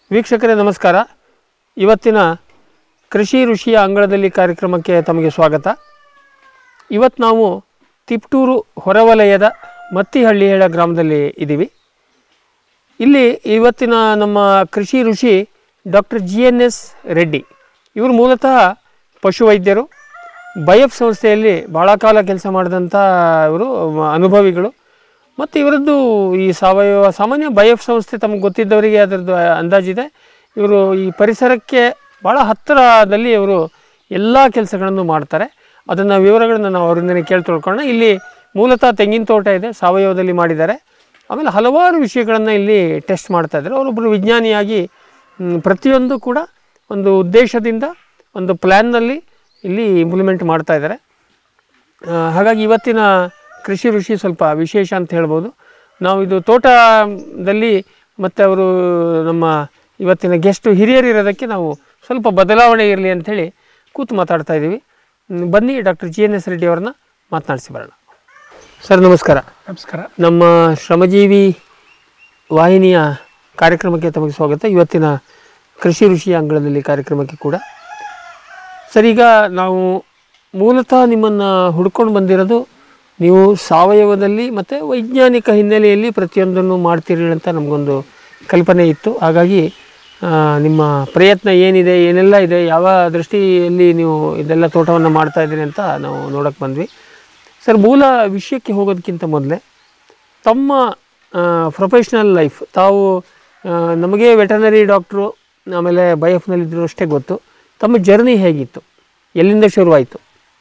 ವೀಕ್ಷಕರೇ ನಮಸ್ಕಾರ ಇವತ್ತಿನ ಕೃಷಿ ಋಷಿಯ ಅಂಗಳದಲ್ಲಿ ಕಾರ್ಯಕ್ರಮಕ್ಕೆ ತಮಗೆ ಸ್ವಾಗತ ಇವತ್ತು ನಾವು ತಿಪ್ಟೂರು ಹೊರವಲಯದ ಮತ್ತಿಹಳ್ಳಿಯಳ ಗ್ರಾಮದಲ್ಲಿ ಇದ್ದೀವಿ ಇಲ್ಲಿ ಇವತ್ತಿನ ನಮ್ಮ ಕೃಷಿ ಋಷಿ doctor G N S Reddy ಇವರು ಮೂಲತಃ ಪಶುವೈದ್ಯರು ಬಯಫ್ ಸಂಸ್ಥೆಯಲ್ಲಿ ಭಾಳ ಕಾಲ ಕೆಲಸ ಮಾಡಿದಂಥ ಇವರು ಅನುಭವಿಗಳು ಮತ್ತು ಇವರದ್ದು ಈ ಸಾವಯವ ಸಾಮಾನ್ಯ ಬಯಫ್ ಸಂಸ್ಥೆ ತಮಗೆ ಗೊತ್ತಿದ್ದವರಿಗೆ ಅದರದ್ದು ಅಂದಾಜಿದೆ ಇವರು ಈ ಪರಿಸರಕ್ಕೆ ಭಾಳ ಹತ್ತಿರದಲ್ಲಿ ಇವರು ಎಲ್ಲ ಕೆಲಸಗಳನ್ನು ಮಾಡ್ತಾರೆ ಅದನ್ನು ವಿವರಗಳನ್ನು ನಾವು ಅವರಿಂದನೇ ಕೇಳಿ ತಿಳ್ಕೊಳ್ಳೋಣ ಇಲ್ಲಿ ಮೂಲತಃ ತೆಂಗಿನ ತೋಟ ಇದೆ ಸಾವಯವದಲ್ಲಿ ಮಾಡಿದ್ದಾರೆ ಆಮೇಲೆ ಹಲವಾರು ವಿಷಯಗಳನ್ನು ಇಲ್ಲಿ ಟೆಸ್ಟ್ ಮಾಡ್ತಾ ಇದ್ದಾರೆ ಅವರೊಬ್ಬರು ವಿಜ್ಞಾನಿಯಾಗಿ ಮ್, ಪ್ರತಿಯೊಂದು ಕೂಡ ಒಂದು ಉದ್ದೇಶದಿಂದ ಒಂದು ಪ್ಲ್ಯಾನ್ನಲ್ಲಿ ಇಲ್ಲಿ ಇಂಪ್ಲಿಮೆಂಟ್ ಮಾಡ್ತಾ ಇದ್ದಾರೆ ಆ, ಹಾಗಾಗಿ ಇವತ್ತಿನ ಕೃಷಿ ಋಷಿ ಸ್ವಲ್ಪ ವಿಶೇಷ ಅಂತ ಹೇಳ್ಬೋದು ನಾವು ಇದು ತೋಟದಲ್ಲಿ ಮತ್ತು ಅವರು ನಮ್ಮ ಇವತ್ತಿನ ಗೆಸ್ಟು ಹಿರಿಯರು ಇರೋದಕ್ಕೆ ನಾವು ಸ್ವಲ್ಪ ಬದಲಾವಣೆ ಇರಲಿ ಅಂಥೇಳಿ ಕೂತು ಮಾತಾಡ್ತಾ ಇದ್ದೀವಿ ಹ್ಮ್, ಬನ್ನಿ doctor G N S Reddy ಅವ್ರನ್ನ ಮಾತನಾಡಿಸಿ ಬರೋಣ ಸರ್ ನಮಸ್ಕಾರ ನಮಸ್ಕಾರ ನಮ್ಮ ಶ್ರಮಜೀವಿ ವಾಹಿನಿಯ ಕಾರ್ಯಕ್ರಮಕ್ಕೆ ತಮಗೆ ಸ್ವಾಗತ ಇವತ್ತಿನ ಕೃಷಿ ಋಷಿಯ ಅಂಗಳದಲ್ಲಿ ಕಾರ್ಯಕ್ರಮಕ್ಕೆ ಕೂಡ ಸರ್ ಈಗ ನಾವು ಮೂಲತಃ ನಿಮ್ಮನ್ನು ಹುಡ್ಕೊಂಡು ಬಂದಿರೋದು ನೀವು ಸಾವಯವದಲ್ಲಿ ಮತ್ತು ವೈಜ್ಞಾನಿಕ ಹಿನ್ನೆಲೆಯಲ್ಲಿ ಪ್ರತಿಯೊಂದನ್ನು ಮಾಡ್ತೀರಿ ಅಂತ ನಮಗೊಂದು ಕಲ್ಪನೆ ಇತ್ತು ಹಾಗಾಗಿ ಆ, ನಿಮ್ಮ ಪ್ರಯತ್ನ ಏನಿದೆ ಏನೆಲ್ಲ ಇದೆ ಯಾವ ದೃಷ್ಟಿಯಲ್ಲಿ ನೀವು ಇದೆಲ್ಲ ತೋಟವನ್ನು ಮಾಡ್ತಾ ಇದ್ದೀರಿ ಅಂತ ನಾವು ನೋಡೋಕ್ಕೆ ಬಂದ್ವಿ ಸರ್ ಮೂಲ ವಿಷಯಕ್ಕೆ ಹೋಗೋದಕ್ಕಿಂತ ಮೊದಲೇ ತಮ್ಮ ಪ್ರೊಫೆಷ್ನಲ್ ಲೈಫ್ ತಾವು ಆ, ನಮಗೆ ವೆಟರ್ನರಿ ಡಾಕ್ಟ್ರು ಆಮೇಲೆ ಬೈಎಫ್ನಲ್ಲಿದ್ದರು ಅಷ್ಟೇ ಗೊತ್ತು ತಮ್ಮ ಜರ್ನಿ ಹೇಗಿತ್ತು ಎಲ್ಲಿಂದ ಶುರುವಾಯಿತು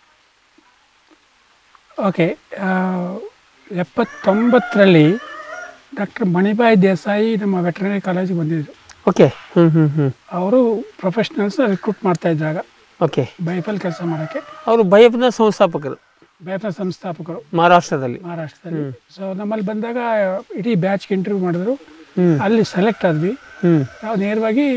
ಓಕೆ ಆ, ಎಪ್ಪತ್ತೊಂಬತ್ತರಲ್ಲಿ ಡಾಕ್ಟರ್ ಮಣಿಬಾಯಿ ದೇಸಾಯಿ ನಮ್ಮ ವೆಟರ್ನರಿ ಕಾಲೇಜಿಗೆ ಬಂದಿದ್ದರು ಓಕೆ ಹ್ಞೂ ಹ್ಞೂ ಹ್ಞೂ ಅವರು ಪ್ರೊಫೆಷ್ನಲ್ಸ್ ರಿಕ್ರೂಟ್ ಮಾಡ್ತಾ ಇದ್ದಾಗ ಓಕೆ ಬೈಫಲ್ ಕೆಲಸ ಮಾಡೋಕ್ಕೆ ಅವರು ಬೈಎಫ್ನ ಸಂಸ್ಥಾಪಕರು ಬೈಫಲ್ ಸಂಸ್ಥಾಪಕರು ಮಹಾರಾಷ್ಟ್ರದಲ್ಲಿ ಮಹಾರಾಷ್ಟ್ರದಲ್ಲಿ ಸೊ ನಮ್ಮಲ್ಲಿ ಬಂದಾಗ ಇಡೀ ಬ್ಯಾಚ್ಗೆ ಇಂಟರ್ವ್ಯೂ ಮಾಡಿದ್ರು ಹ್ಞೂ ಅಲ್ಲಿ ಸೆಲೆಕ್ಟ್ ಆದ್ವಿ ಹ್ಞೂ ನಾವು ನೇರವಾಗಿ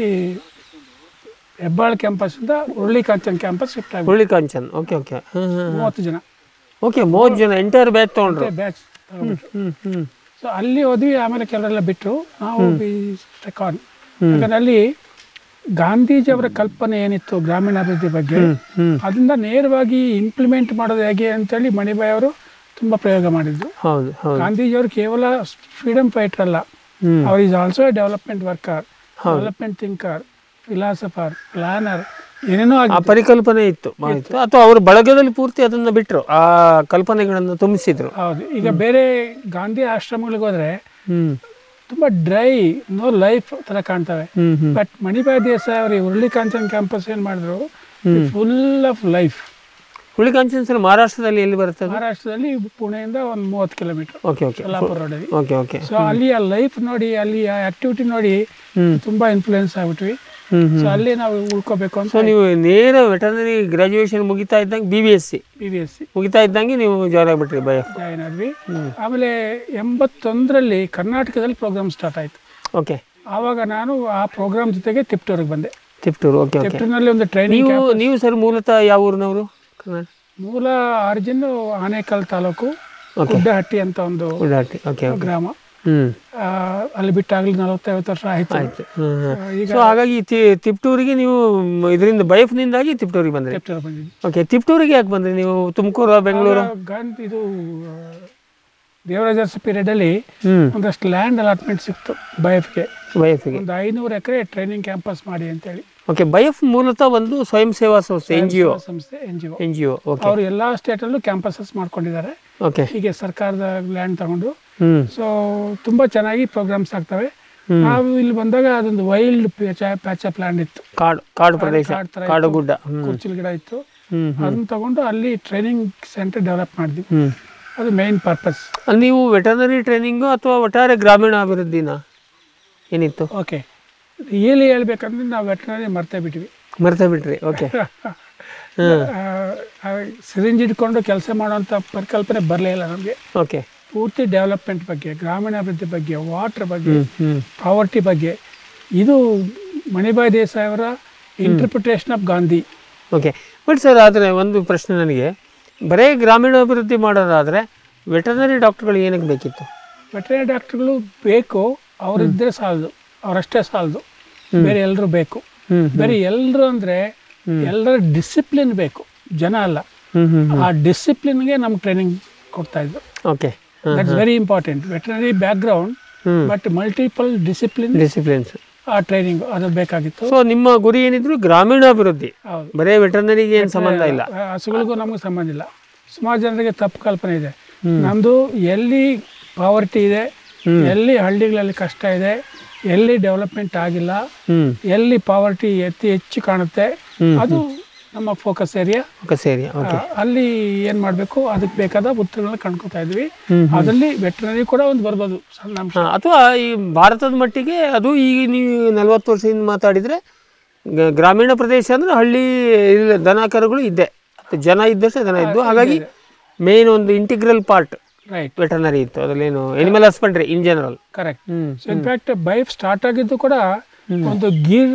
ಹೆಬ್ಬಾಳ್ ಕ್ಯಾಂಪಸ್ಸಿಂದ ಉರುಳಿ ಕಾಂಚನ್ ಕ್ಯಾಂಪಸ್ ಶಿಫ್ಟ್ ಆಗಿ ಹುಳ್ಳಿ ಕಾಂಚನ್ ಓಕೆ ಓಕೆ ಹ್ಞೂ ಹ್ಞೂ ಮೂವತ್ತು ಜನ ಓಕೆ ಮೂವತ್ತು ಜನ ಎಂಟೈರ್ ಬ್ಯಾಚ್ ತೊಗೊಂಡ್ರು ಬ್ಯಾಚ್ ತಗೊಂಡ್ಬಿಟ್ರು ಹ್ಞೂ ಹ್ಞೂ ಸೊ ಅಲ್ಲಿ ಹೋದ್ವಿ ಆಮೇಲೆ ಕೆಲವರೆಲ್ಲ ಬಿಟ್ಟರು ನಾವು ರೆಕಾರ್ಡ್ ಯಾಕಂದ್ರೆ ಅಲ್ಲಿ ಗಾಂಧೀಜಿಯವರ ಕಲ್ಪನೆ ಏನಿತ್ತು ಗ್ರಾಮೀಣಾಭಿವೃದ್ಧಿ ಬಗ್ಗೆ ಹ್ಞೂ ಅದನ್ನ ನೇರವಾಗಿ ಇಂಪ್ಲಿಮೆಂಟ್ ಮಾಡೋದು ಹೇಗೆ ಅಂತೇಳಿ ಮಣಿಬಾಯಿ ಅವರು ತುಂಬ ಪ್ರಯೋಗ ಮಾಡಿದ್ರು ಹೌದು ಹೌದು ಗಾಂಧೀಜಿಯವರು ಕೇವಲ ಫ್ರೀಡಮ್ ಫೈಟರ್ ಅಲ್ಲ ಹ್ಞೂ ಅವ್ರು is also a development worker development thinker philosopher planner ಏನೇನೋ ಆ ಆಗಿ ಪರಿಕಲ್ಪನೆ ಇತ್ತು ಮಾಹಿತಿ ಅಥವಾ ಅವರು ಬಳಗದಲ್ಲಿ ಪೂರ್ತಿ ಅದನ್ನು ಬಿಟ್ಟರು ಆ ಕಲ್ಪನೆಗಳನ್ನು ತುಂಬಿಸಿದ್ರು ಹೌದು ಈಗ ಬೇರೆ ಗಾಂಧಿ ಆಶ್ರಮಗಳಿಗೆ ಹೋದ್ರೆ ಹ್ಮ್ ತುಂಬಾ ಡ್ರೈ ನೋ ಲೈಫ್ ತರ ಕಾಣ್ತವೆ ಹ್ಮ್ ಹ್ಮ್ ಬಟ್ ಮಣಿಬಾಯಿ ದೇಸಾಯಿ ಅವರು ಉರುಳಿ ಕಾಂಚನ್ ಕ್ಯಾಂಪಸ್ ಏನ್ ಮಾಡಿದ್ರು ಫುಲ್ ಆಫ್ ಲೈಫ್ ಹುಳಿ ಕಾಂಚನ್ ಸರ್ ಮಹಾರಾಷ್ಟ್ರದಲ್ಲಿ ಎಲ್ಲಿ ಬರುತ್ತೆ ಅದು ಮಹಾರಾಷ್ಟ್ರದಲ್ಲಿ ಪುಣೆಯಿಂದ ಒಂದು ಮೂವತ್ತು ಕಿಲೋಮೀಟರ್ ಓಕೆ ಓಕೆ ಸೊಲ್ಲಾಪುರ ರೋಡಲ್ಲಿ ಓಕೆ ಓಕೆ ಸೊ ಅಲ್ಲಿ ಆ ಲೈಫ್ ನೋಡಿ ಅಲ್ಲಿ ಆ ಆಕ್ಟಿವಿಟಿ ನೋಡಿ ಹ್ಮ್. ತುಂಬಾ ಇನ್ಫ್ಲೂಯೆನ್ಸ್ ಆಗ್ಬಿಟ್ವಿ ಹ್ಮ್ ಹ್ಮ್ ಸೊ ಅಲ್ಲಿ ನಾವು ಉಳ್ಕೋಬೇಕು ಅಂತ ಸೊ ನೀವು ನೇರ ವೆಟರ್ನರಿ ಗ್ರಾಜುಯೇಷನ್ ಮುಗಿತಾ ಇದ್ದಂಗೆ B B S C B B S C ಮುಗಿತಾ ಇದ್ದಂಗೆ ನೀವು ಜಾಯ್ನ್ ಆಗಿಬಿಟ್ರಿ ಬೈ ಜಾಯಿನ್ ಆದ್ವಿ ಆಮೇಲೆ ಎಂಬತ್ತೊಂದರಲ್ಲಿ ಕರ್ನಾಟಕದಲ್ಲಿ ಪ್ರೋಗ್ರಾಮ್ ಸ್ಟಾರ್ಟ್ ಆಯ್ತು ಓಕೆ ಆವಾಗ ನಾನು ಆ ಪ್ರೋಗ್ರಾಮ್ ಜೊತೆಗೆ ತಿಪ್ಟೂರಿಗೆ ಬಂದೆ ತಿಪ್ಟೂರು ಓಕೆ ಓಕೆ ತಿಪ್ಟೂರಿನಲ್ಲಿ ಒಂದು ಟ್ರೈನಿಂಗ್ ನೀವು ನೀವು ಸರ್ ಮೂಲತಃ ಯಾವ ಊರಿನವರು ಕರ್ನಾಟಕ ಮೂಲ ಆರಿಜಿನ್ ಆನೇಕಲ್ ತಾಲೂಕು ಗುಡ್ಡಹಟ್ಟಿ ಅಂತ ಒಂದು ಉಡಾಟಿ ಓಕೆ ಓಕೆ ಗ್ರಾಮ ಹ್ಮ್ ಆ, ಅಲ್ಲಿ ಬಿಟ್ಟಾಗಲಿ ನಲವತ್ತೈವತ್ತು ವರ್ಷ ಆಯ್ತು ಆಯ್ತು ಹ್ಮ್ ಹ್ಮ್ ಆ, ಈಗ ಸೊ ಹಾಗಾಗಿ ತಿ- ತಿಪ್ಟೂರಿಗೆ ನೀವು ಇದರಿಂದ ಬೈಫ್ನಿಂದಾಗಿ ತಿಪ್ಟೂರಿಗೆ ಬಂದ್ರಿ ತಿಪ್ಟೂರು ಬಂದಿದ್ವಿ ಓಕೆ ತಿಪ್ಟೂರಿಗೆ ಯಾಕೆ ಬಂದ್ರಿ ನೀವು ತುಮಕೂರು ಬೆಂಗಳೂರು ಆಗ ಗಾಂಧಿ ಇದು ಆ, ದೇವರಾಜರ್ಸ್ ಪೀರಿಯಡ್ ಅಲ್ಲಿ ಹ್ಮ್ ಒಂದಷ್ಟು ಲ್ಯಾಂಡ್ ಅಲಾಟ್ಮೆಂಟ್ ಸಿಕ್ತು ಬೈಎಫ್ಗೆ ಬೈಎಫ್ಗೆ ಒಂದು ಐನೂರು ಎಕರೆ ಟ್ರೈನಿಂಗ್ ಕ್ಯಾಂಪಸ್ ಮಾಡಿ ಅಂತೇಳಿ ಓಕೆ ಬೈಎಫ್ ಮೂಲತಃ ಒಂದು ಸ್ವಯಂ ಸೇವಾ ಸಂಸ್ಥೆ ಎನ್ ಜಿ ಒ ಸಂಸ್ಥೆ N G O N G O okay ಅವರು ಎಲ್ಲಾ ಸ್ಟೇಟಲ್ಲೂ ಕ್ಯಾಂಪಸಸ್ ಮಾಡ್ಕೊಂಡಿದ್ದಾರೆ ಓಕೆ ಹೀಗೆ ಸರ್ಕಾರದ ಲ್ಯಾಂಡ್ ತಗೊಂಡು ಹ್ಮ್ ಸೊ ತುಂಬಾ ಚೆನ್ನಾಗಿ ಪ್ರೋಗ್ರಾಮ್ಸ್ ಆಗ್ತವೆ ನಾವು ಇಲ್ಲಿ ಬಂದಾಗ ಅದೊಂದು ವೈಲ್ಡ್ ಪ್ಯಾಚ್ ಆಫ್ ಲ್ಯಾಂಡ್ ಇತ್ತು ಕಾಡು ಕಾಡು ಪ್ರದೇಶ ಕಾಡ್ ತರ ಕಾಡು ಇತ್ತು. ಗುಡ್ಡ ಹ್ಮ್ ಕುರ್ಚಿಲ್ ಗಿಡ ಇತ್ತು ಹ್ಮ್ ಅದನ್ನ ತಗೊಂಡು ಅಲ್ಲಿ ಟ್ರೈನಿಂಗ್ ಸೆಂಟರ್ ಡೆವಲಪ್ ಮಾಡಿದ್ವಿ ಹ್ಮ್ ಅದು ಮೇನ್ ಪರ್ಪಸ್ ಅಲ್ಲಿ ನೀವು ವೆಟರ್ನರಿ ಟ್ರೈನಿಂಗು ಅಥವಾ ಒಟ್ಟಾರೆ ಗ್ರಾಮೀಣ ಅಭಿವೃದ್ಧಿನ ಏನಿತ್ತು ಓಕೆ ರಿಯಲಿ ಹೇಳ್ಬೇಕಂದ್ರೆ ನಾವು ವೆಟರ್ನರಿ ಮರ್ತೇ ಬಿಟ್ವಿ ಮರ್ತಾ ಬಿಟ್ರಿ ಓಕೆ ಸಿರಿಂಜ್ ಇಟ್ಕೊಂಡು ಕೆಲಸ ಮಾಡುವಂಥ ಪರಿಕಲ್ಪನೆ ಬರಲೇ ಇಲ್ಲ ನಮಗೆ ಓಕೆ ಪೂರ್ತಿ ಡೆವಲಪ್ಮೆಂಟ್ ಬಗ್ಗೆ ಗ್ರಾಮೀಣಾಭಿವೃದ್ಧಿ ಬಗ್ಗೆ ವಾಟರ್ ಬಗ್ಗೆ ಹ್ಮ್ ಹ್ಮ್ ಪಾವರ್ಟಿ ಬಗ್ಗೆ ಇದು ಮಣಿಬಾಯಿ ದೇಸಾಯಿ ಅವರ interpretation of Gandhi okay but sir ಆದರೆ ಒಂದು ಪ್ರಶ್ನೆ ನನಗೆ ಬರೇ ಗ್ರಾಮೀಣಾಭಿವೃದ್ಧಿ ಮಾಡೋದಾದರೆ ವೆಟರ್ನರಿ ಡಾಕ್ಟರ್ಗಳು ಏನಕ್ಕೆ ಬೇಕಿತ್ತು ವೆಟರ್ನರಿ ಡಾಕ್ಟರ್ಗಳು ಬೇಕು ಅವರಿದ್ದರೆ ಸಾಲದು ಅವರಷ್ಟೇ ಸಾಲದು ಬೇರೆ ಎಲ್ಲರೂ ಬೇಕು ಹ್ಮ್. ಬೇರೆ ಎಲ್ಲರೂ ಅಂದರೆ ಎಲ್ಲರ ಡಿಸಿಪ್ಲಿನ್ ಬೇಕು ಜನ ಅಲ್ಲ ಹ್ಞೂ ಹ್ಞೂ ಆ ಡಿಸಿಪ್ಲಿನ್ಗೆ ನಮ್ಗೆ ಟ್ರೈನಿಂಗ್ ಕೊಡ್ತಾ ಇದ್ದು okay that's very important veterinary background hmm. But multiple discipline disciplines ಆ ಟ್ರೈನಿಂಗ್ ಅದು ಬೇಕಾಗಿತ್ತು ಸೊ ನಿಮ್ಮ ಗುರಿ ಏನಿದ್ರು ಗ್ರಾಮೀಣಾಭಿವೃದ್ಧಿ ಹೌದು ಬರೇ ವೆಟರ್ನರಿಗೆ ಏನು ಸಂಬಂಧ ಇಲ್ಲ ಆ, ಹಸುಗಳಿಗೂ ನಮಗೂ ಸಂಬಂಧ ಇಲ್ಲ ಸುಮಾರು ಜನರಿಗೆ ತಪ್ಪು ಕಲ್ಪನೆ ಇದೆ ನಮ್ಮದು ಎಲ್ಲಿ ಪಾವರ್ಟಿ ಇದೆ ಎಲ್ಲಿ ಹಳ್ಳಿಗಳಲ್ಲಿ ಕಷ್ಟ ಇದೆ ಎಲ್ಲಿ ಡೆವಲಪ್ಮೆಂಟ್ ಆಗಿಲ್ಲ ಹ್ಮ್ ಎಲ್ಲಿ ಪಾವರ್ಟಿ ಎತ್ತಿ ಹೆಚ್ಚು ಕಾಣುತ್ತೆ ಅದು ನಮ್ಮ ಫೋಕಸ್ ಏರಿಯಾ ಓಕೆ ಸರಿ ಓಕೆ ಅಲ್ಲಿ ಏನ್ ಮಾಡಬೇಕು ಅದಕ್ಕೆ ಬೇಕಾದ ಉತ್ತರಗಳನ್ನ ಕಂಡ್ಕೊತಾ ಇದ್ವಿ ಅದರಲ್ಲಿ ವೆಟನರಿ ಕೂಡ ಒಂದು ಬರ್ಬೋದು ಸಣ್ಣ ಅಂಶ ಅಥವಾ ಈ ಭಾರತದ ಮಟ್ಟಿಗೆ ಅದು ಈಗ ನೀವು ನಲವತ್ತು ವರ್ಷದಿಂದ ಮಾತಾಡಿದರೆ ಗ- ಗ್ರಾಮೀಣ ಪ್ರದೇಶ ಅಂದ್ರೆ ಹಳ್ಳಿ ಇಲ್ಲ ದನ ಕರುಗಳು ಇದ್ದೆ ಜನ ಇದ್ದಷ್ಟೇ ದನ ಇದ್ದು ಹಾಗಾಗಿ ಮೇನ್ ಒಂದು ಇಂಟಿಗ್ರಲ್ ಪಾರ್ಟ್ ರೈಟ್ ವೆಟರ್ನರಿ ಇತ್ತು ಅದರಲ್ಲೇನು animal husbandry in general correct hmm so in fact BAIF start ಆಗಿದ್ದು ಕೂಡ ಒಂದು ಗೀರ್